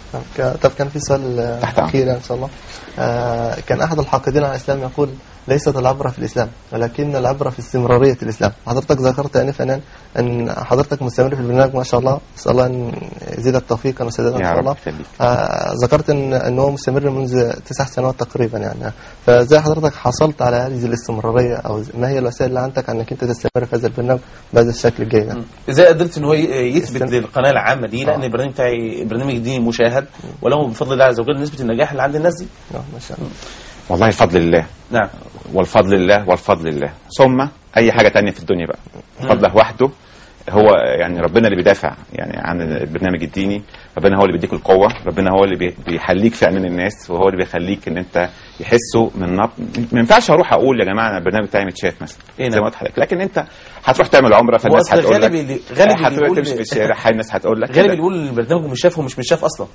ك- طب كان في سؤال آه، تحت أمرك. اخير ان شاء الله آه، كان احد الحاقدين على الاسلام يقول ليست العبره في الاسلام ولكن العبره في استمراريه الاسلام حضرتك ذكرت انفا ان حضرتك مستمر في البرنامج ما شاء الله اسال الله ان يزيدك توفيقا وسدادا ان يا شاء رب الله يخليك. آه، ذكرت ان ان هو مستمر منذ تسع سنوات تقريبا يعني فازاي حضرتك حصلت على هذه الاستمراريه او ما هي الوسائل اللي عندك انك انت تستمر في هذا البرنامج بهذا الشكل الجيد يعني. ازاي قدرت ان هو ي- يثبت استم- للقناه العامه دي لان البرنامج بتاعي برنامج ديني مشاهد ولو بفضل الله عز وجل نسبه النجاح اللي عند الناس دي آه، ما شاء الله والله الفضل لله نعم والفضل لله والفضل لله ثم اي حاجه تانية في الدنيا بقى فضله وحده هو يعني ربنا اللي بيدافع يعني عن البرنامج الديني ربنا هو اللي بيديك القوه ربنا هو اللي بي- بيحليك في عينين الناس وهو اللي بيخليك ان انت يحسوا من نب... ما ينفعش اروح اقول يا جماعه انا البرنامج بتاعي متشاف مثلا إيه زي نعم. ما قلت لحضرتك لكن انت هتروح تعمل عمره فالناس أصل هتقول لك غالب اللي- غالب اللي هتروح يقول- تمشي في الشارع هاي الناس هتقول لك غالب كده. اللي يقول إن البرنامج مش شاف ومش مش شاف اصلا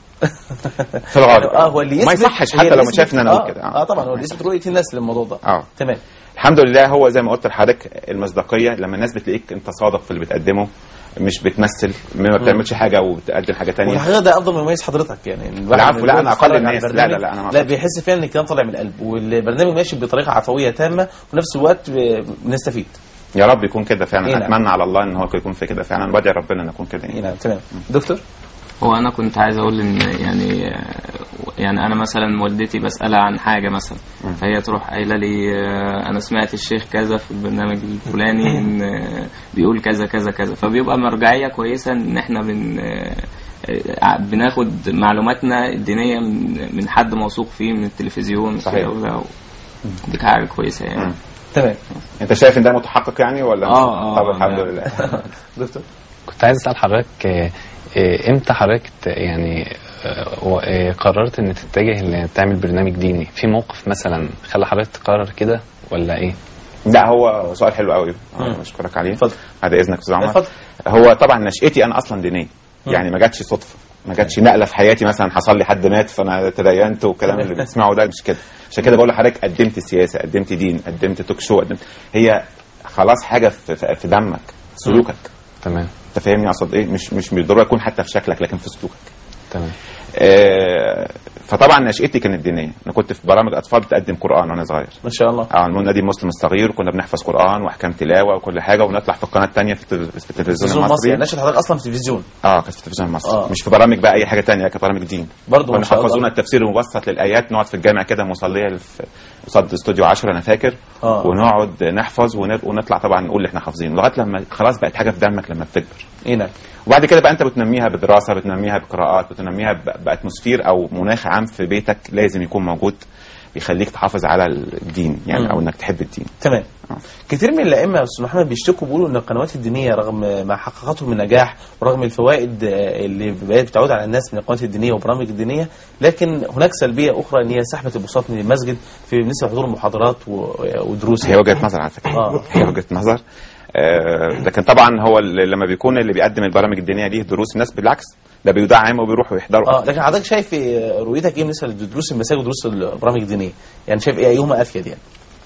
في الغالب اه هو اللي ما يثبت- يصحش هي حتى اللي لو ما يثبت- شاف ان انا اه, اقول كده اه طبعا هو اللي يثبت رؤيه الناس للموضوع ده اه تمام الحمد لله هو زي ما قلت لحضرتك المصداقيه لما الناس بتلاقيك انت صادق في اللي بتقدمه مش بتمثل ما بتعملش حاجه وبتقدم حاجه تانية والحقيقه ده افضل ما يميز حضرتك يعني الواحد العفو، لما لا، يقول أنا أقل يتفرج على الناس. لا، البرنامج، لا، لا، أنا ما لا أقصدش. بيحس فعلا ان الكلام طالع من القلب والبرنامج ماشي بطريقه عفويه تامه وفي نفس الوقت ب- بنستفيد يا رب يكون كده إيه فعلا نعم. اتمنى على الله ان هو يكون في كده فعلا بدعي ربنا ان يكون كده إيه يعني. نعم تمام دكتور هو انا كنت عايز اقول ان يعني يعني انا مثلا والدتي بسالها عن حاجه مثلا فهي تروح قايله لي آه، انا سمعت الشيخ كذا في البرنامج الفلاني ان آه، بيقول كذا كذا كذا فبيبقى مرجعيه كويسه ان احنا بن آه، آه، بناخد معلوماتنا الدينيه من من حد موثوق فيه من التلفزيون صحيح. كده وده. دي حاجه كويسه يعني مم. تمام انت شايف ان ده متحقق يعني ولا آه، آه، طب الحمد نعم. لله دكتور كنت عايز اسال حضرتك آه، آه، امتى حضرتك ت- يعني آه، و- آه، قررت ان تتجه ان تعمل برنامج ديني في موقف مثلا خلى حضرتك تقرر كده ولا ايه لا هو سؤال حلو قوي مم. بشكرك عليه اتفضل. بعد اذنك استاذ عمر اتفضل. هو طبعا نشأتي انا اصلا دينيه يعني ما جاتش صدفه ما جاتش نقله في حياتي مثلا حصل لي حد مات فانا تدينت والكلام اللي بنسمعه ده مش كده عشان كده بقول لحضرتك قدمت سياسه قدمت دين قدمت توك شو قدمت هي خلاص حاجه في, في في دمك سلوكك تمام انت فاهمني اقصد ايه مش مش بالضروره يكون حتى في شكلك لكن في سلوكك تمام آه، فطبعا نشأتي كانت دينيه انا كنت في برامج اطفال بتقدم قران وانا صغير ما شاء الله اه المهم نادي المسلم الصغير وكنا بنحفظ قران واحكام تلاوه وكل حاجه ونطلع في القناه الثانيه في التلفزيون في التلفزيون تلفزيون مصر المصري يعني نشر حضرتك اصلا في التلفزيون اه كانت في التلفزيون المصري آه. مش في برامج بقى اي حاجه تانية كانت برامج دين برضه ما كنا شاء الله. حفظونا التفسير المبسط للايات نقعد في الجامع كده مصليه في قصاد استوديو 10 انا فاكر آه. ونقعد نحفظ ون- ونطلع طبعا نقول اللي احنا حافظينه لغايه لما خلاص بقت حاجه في دمك لما بتكبر ايه نعم وبعد كده بقى انت بتنميها بدراسه بتنميها بقراءات بتنميها ب- باتموسفير او مناخ عام في بيتك لازم يكون موجود بيخليك تحافظ على الدين يعني مم. او انك تحب الدين تمام آه. كتير من الائمه يا استاذ محمد بيشتكوا بيقولوا ان القنوات الدينيه رغم ما حققته من نجاح ورغم الفوائد آه، اللي بقت بتعود على الناس من القنوات الدينيه والبرامج الدينيه لكن هناك سلبيه اخرى ان هي سحبه البساط من المسجد في بالنسبه لحضور المحاضرات و- ودروس هي وجهه نظر على فكره آه. هي وجهه نظر آه لكن طبعا هو اللي لما بيكون اللي بيقدم البرامج الدينيه دي دروس الناس بالعكس ده بيدعم وبيروحوا يحضروا اه لكن حضرتك شايف آه، رؤيتك ايه بالنسبه لدروس المساجد ودروس البرامج الدينيه يعني شايف ايه ايهما افيد يعني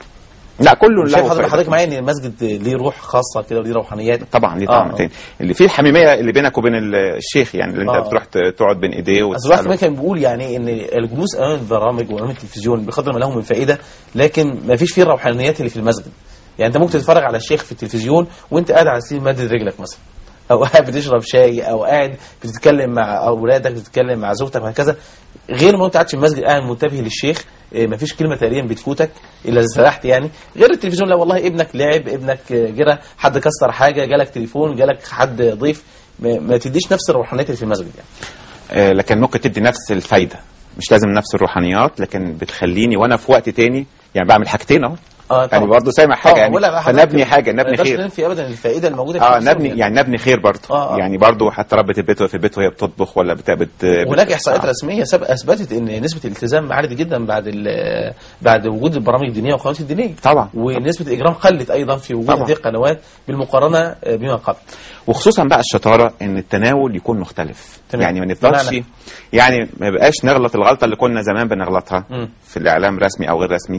لا كله شايف له حضرتك فائدة. حضرتك معايا ان المسجد ليه روح خاصه كده وليه روحانيات طبعا ليه آه، طعم آه. تاني اللي فيه الحميميه اللي بينك وبين ال- الشيخ يعني اللي انت آه. بتروح ت- تقعد بين ايديه اصل الواحد وتساله كمان كان بيقول يعني ان الجلوس امام البرامج وامام التلفزيون بقدر ما له من فائده لكن ما فيش فيه الروحانيات اللي في المسجد يعني انت ممكن تتفرج على الشيخ في التلفزيون وانت قاعد على سرير مادد رجلك مثلا او قاعد بتشرب شاي او قاعد بتتكلم مع اولادك بتتكلم مع زوجتك وهكذا غير ما انت قاعد في المسجد قاعد منتبه للشيخ إيه، ما فيش كلمه تقريبا بتفوتك الا اذا سرحت يعني غير التلفزيون لا والله ابنك لعب ابنك آه، جرى حد كسر حاجه جالك تليفون جالك حد ضيف ما, ما تديش نفس الروحانيات اللي في المسجد يعني آه، لكن ممكن تدي نفس الفايده مش لازم نفس الروحانيات لكن بتخليني وانا في وقت تاني يعني بعمل حاجتين اهو اه يعني برضه سامع حاجه يعني فنبني حاجه ما نبني نقدرش خير ننفي ابدا الفائده الموجوده في اه التلفزيون نبني يعني نبني خير برضه آه، آه. يعني برضه حتى ربة البيت في البيت وهي بتطبخ ولا بت بت هناك بت- احصائيات آه. رسميه سب- اثبتت ان نسبه الالتزام عاليه جدا بعد ال- بعد وجود البرامج الدينيه والقنوات الدينيه طبعا ونسبه الاجرام قلت ايضا في وجود طبعا. هذه القنوات بالمقارنه بما قبل وخصوصا بقى الشطاره ان التناول يكون مختلف تمام. يعني ما نفضلش بمعنى؟ يعني ما بقاش نغلط الغلطه اللي كنا زمان بنغلطها مم. في الاعلام رسمي او غير رسمي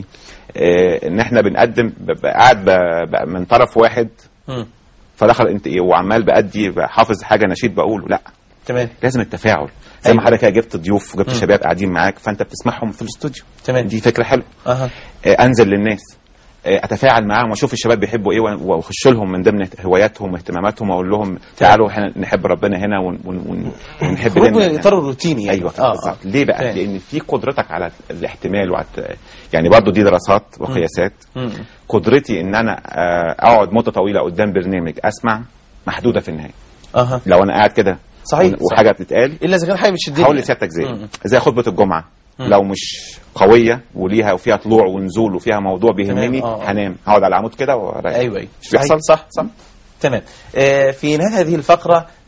آه ان احنا بنقدم ببقى قاعد ب- ب- من طرف واحد مم. فدخل انت ايه وعمال بادي حافظ حاجه نشيد بقوله لا تمام لازم التفاعل زي ما أيوة. حضرتك كده جبت ضيوف وجبت مم. شباب قاعدين معاك فانت بتسمعهم في الاستوديو تمام دي فكره حلوه اها آه، انزل للناس آه، اتفاعل معاهم واشوف الشباب بيحبوا ايه وأ- واخش لهم من ضمن هواياتهم واهتماماتهم واقول لهم تعالوا احنا نحب ربنا هنا ون ون ون ونحب خروج من ديننا الاطار الروتيني يعني ايوه اه بالظبط ليه بقى؟ تمام. لان في قدرتك على الاحتمال وعلى يعني برضو دي دراسات وقياسات مم. قدرتي ان انا آه، اقعد مده طويله قدام برنامج اسمع محدوده في النهايه اها لو انا قاعد كده صحيح، وحاجه بتتقال الا اذا كان حاجه بتشدني حاول يعني. لسيادتك زي مم. زي خطبه الجمعه مم. لو مش قويه وليها وفيها طلوع ونزول وفيها موضوع بيهمني تمام، آه. هنام هقعد على العمود كده ورايح ايوه ايوه مش بيحصل صح صح تمام آه في نهايه هذه الفقره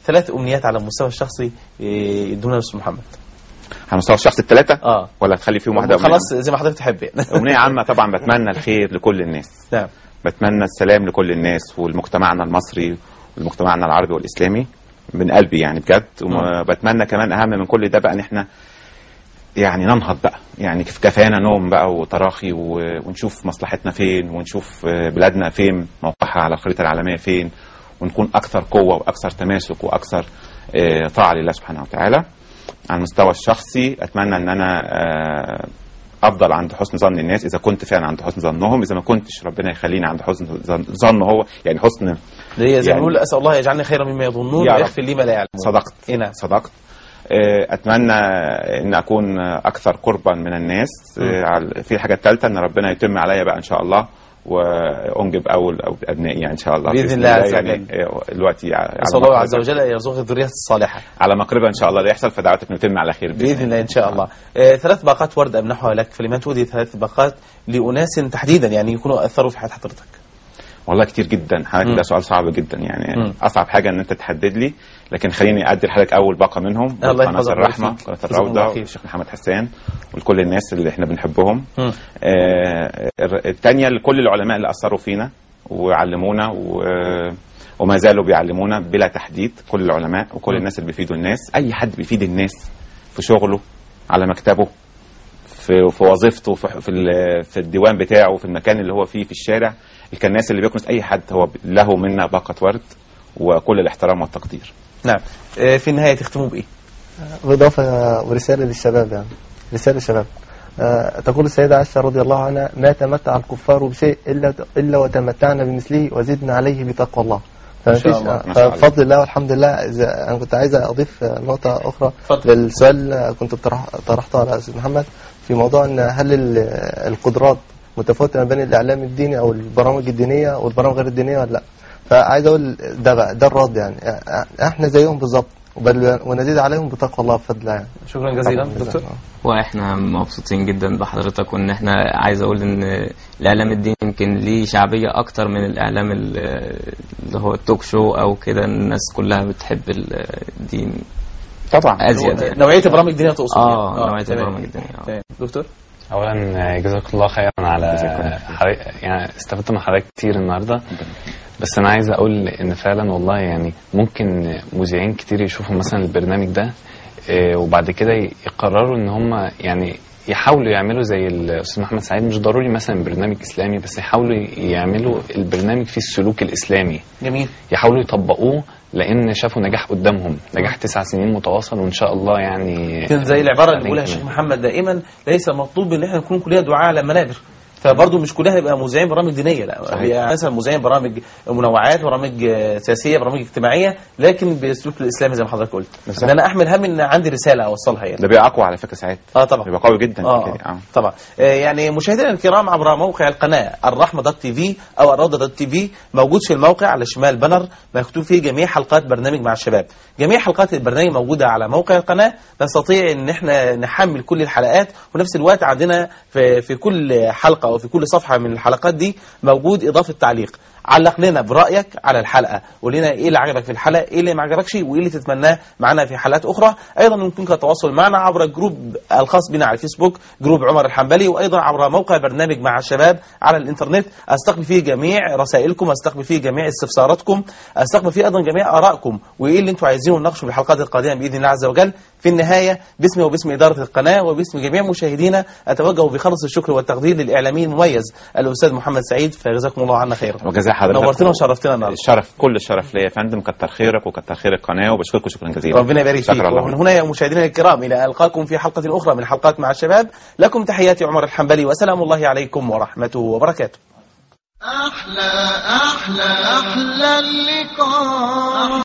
ثلاث امنيات على المستوى الشخصي إيه، يدونا الاستاذ محمد على مستوى الشخص الثلاثه اه ولا تخلي فيهم واحده خلاص زي ما حضرتك تحب يعني امنيه عامه طبعا بتمنى الخير لكل الناس نعم بتمنى السلام لكل الناس ولمجتمعنا المصري ولمجتمعنا العربي والاسلامي من قلبي يعني بجد وبتمنى كمان اهم من كل ده بقى ان احنا يعني ننهض بقى يعني كف- كفانا نوم بقى وتراخي و- ونشوف مصلحتنا فين ونشوف آه، بلادنا فين موقعها على الخريطه العالميه فين ونكون اكثر قوه واكثر تماسك واكثر آه، طاعه لله سبحانه وتعالى على المستوى الشخصي اتمنى ان انا آه، افضل عند حسن ظن الناس اذا كنت فعلا عند حسن ظنهم اذا ما كنتش ربنا يخليني عند حسن ظن- ظن هو يعني حسن اللي هي زي ما يعني- بنقول اسال الله يجعلني خيرا مما يظنون يا رب. ويغفر لي ما لا يعلمون صدقت إيه نعم. صدقت آه، اتمنى ان اكون اكثر قربا من الناس آه، على- في الحاجه الثالثه ان ربنا يتم عليا بقى ان شاء الله وانجب اول او ابنائي يعني ان شاء الله بإذن الله عز يعني وجل. آه، دلوقتي على اسال الله مقربة- عز وجل ان يرزقك الذريه الصالحه على مقربه ان شاء الله ده يحصل فدعوتك انه يتم على خير باذن الله ان شاء الله آه، ثلاث باقات ورد امنحها لك فلمن تودي ثلاث باقات لاناس تحديدا يعني يكونوا اثروا في حياه حضرتك والله كتير جدا حضرتك مم. ده سؤال صعب جدا يعني مم. اصعب حاجه ان انت تحدد لي لكن خليني ادي لحضرتك اول باقه منهم الله قناه يحفظك الرحمه ويبارك فيك. قناه جزاكم الله الروضه خير. والشيخ محمد حسان ولكل الناس اللي احنا بنحبهم مم. آه، الثانيه لكل العلماء اللي اثروا فينا وعلمونا و وما زالوا بيعلمونا بلا تحديد كل العلماء وكل مم. الناس اللي بيفيدوا الناس اي حد بيفيد الناس في شغله على مكتبه في في وظيفته في في, ال- في الديوان بتاعه في المكان اللي هو فيه في الشارع الكناس اللي بيكنس اي حد هو له منا باقه ورد وكل الاحترام والتقدير نعم آه، في النهايه تختموا بايه؟ بإضافة ورسالة للشباب يعني رسالة للشباب آه، تقول السيدة عائشة رضي الله عنها ما تمتع الكفار بشيء إلا إلا وتمتعنا بمثله وزدنا عليه بتقوى الله فما ما شاء فيش الله، آه، ما شاء الله. فبفضل الله والحمد لله إذا أنا كنت عايز أضيف آه، نقطة أخرى اتفضل. للسؤال آه، كنت طرح- طرحته على أستاذ محمد في موضوع أن هل ال- القدرات متفاوتة ما بين الإعلام الديني أو البرامج الدينية والبرامج غير الدينية ولا لا فعايز أقول ده بقى ده الرد يعني آه، إحنا زيهم بالظبط بل ونزيد عليهم بتقوى الله بفضل الله يعني شكرا جزيلا طبعاً. دكتور واحنا مبسوطين جدا بحضرتك وان احنا عايز اقول ان الاعلام الديني يمكن ليه شعبيه اكتر من الاعلام ال- اللي هو التوك شو او كده الناس كلها بتحب الدين طبعا ازيد يعني نوعيه البرامج الدينيه تقصد اه يعني. نوعيه تمام. البرامج الدينيه آه. تمام. دكتور اولا جزاك الله خيرا على جزاك الله خير. حضرتك- يعني استفدت من حضرتك كتير النهارده بس انا عايز اقول ان فعلا والله يعني ممكن مذيعين كتير يشوفوا مثلا البرنامج ده آه، وبعد كده يقرروا ان هم يعني يحاولوا يعملوا زي الاستاذ محمد سعيد مش ضروري مثلا برنامج اسلامي بس يحاولوا يعملوا البرنامج فيه السلوك الاسلامي جميل يحاولوا يطبقوه لان شافوا نجاح قدامهم نجاح تسع سنين متواصل وان شاء الله يعني كان زي العباره اللي بيقولها عليكم. الشيخ محمد دائما ليس مطلوب ان احنا نكون كلنا دعاء على منابر فبرضه مش كلها يبقى مذيعين برامج دينيه لا صحيح. هي مثلا مذيعين برامج منوعات برامج آه، سياسيه برامج اجتماعيه لكن باسلوب الاسلامي زي ما حضرتك قلت بالظبط. ان انا احمل هم ان عندي رساله اوصلها يعني ده بيبقى اقوى على فكره ساعات اه طبعا بيبقى قوي جدا اه كده. اه طبعا آه، يعني مشاهدينا الكرام عبر موقع القناه الرحمه دوت تي في او الروضه دوت تي في موجود في الموقع على شمال بنر مكتوب فيه جميع حلقات برنامج مع الشباب جميع حلقات البرنامج موجوده على موقع القناه نستطيع ان احنا نحمل كل الحلقات ونفس الوقت عندنا في في كل حلقه او في كل صفحه من الحلقات دي موجود اضافه تعليق علق لنا برايك على الحلقه قول لنا ايه اللي عجبك في الحلقه ايه اللي ما عجبكش وايه اللي تتمناه معنا في حلقات اخرى ايضا يمكنك التواصل معنا عبر الجروب الخاص بنا على الفيسبوك جروب عمر الحنبلي وايضا عبر موقع برنامج مع الشباب على الانترنت استقبل فيه جميع رسائلكم استقبل فيه جميع استفساراتكم استقبل فيه ايضا جميع ارائكم وايه اللي انتم عايزينه نناقشه في الحلقات القادمه باذن الله عز وجل في النهايه باسمي وباسم اداره القناه وباسم جميع مشاهدينا اتوجه بخلص الشكر والتقدير للاعلامي المميز الاستاذ محمد سعيد فجزاكم الله عنا خيرا وجزاء حضرتك نورتنا وشرفتنا النهارده الشرف كل الشرف ليا يا فندم كتر خيرك وكتر خير القناه وبشكركم شكرا جزيلا ربنا يبارك فيك شكرا ومن الله هنا يا مشاهدينا الكرام الى القاكم في حلقه اخرى من حلقات مع الشباب لكم تحياتي عمر الحنبلي وسلام الله عليكم ورحمته وبركاته أحلى أحلى أحلى اللقاء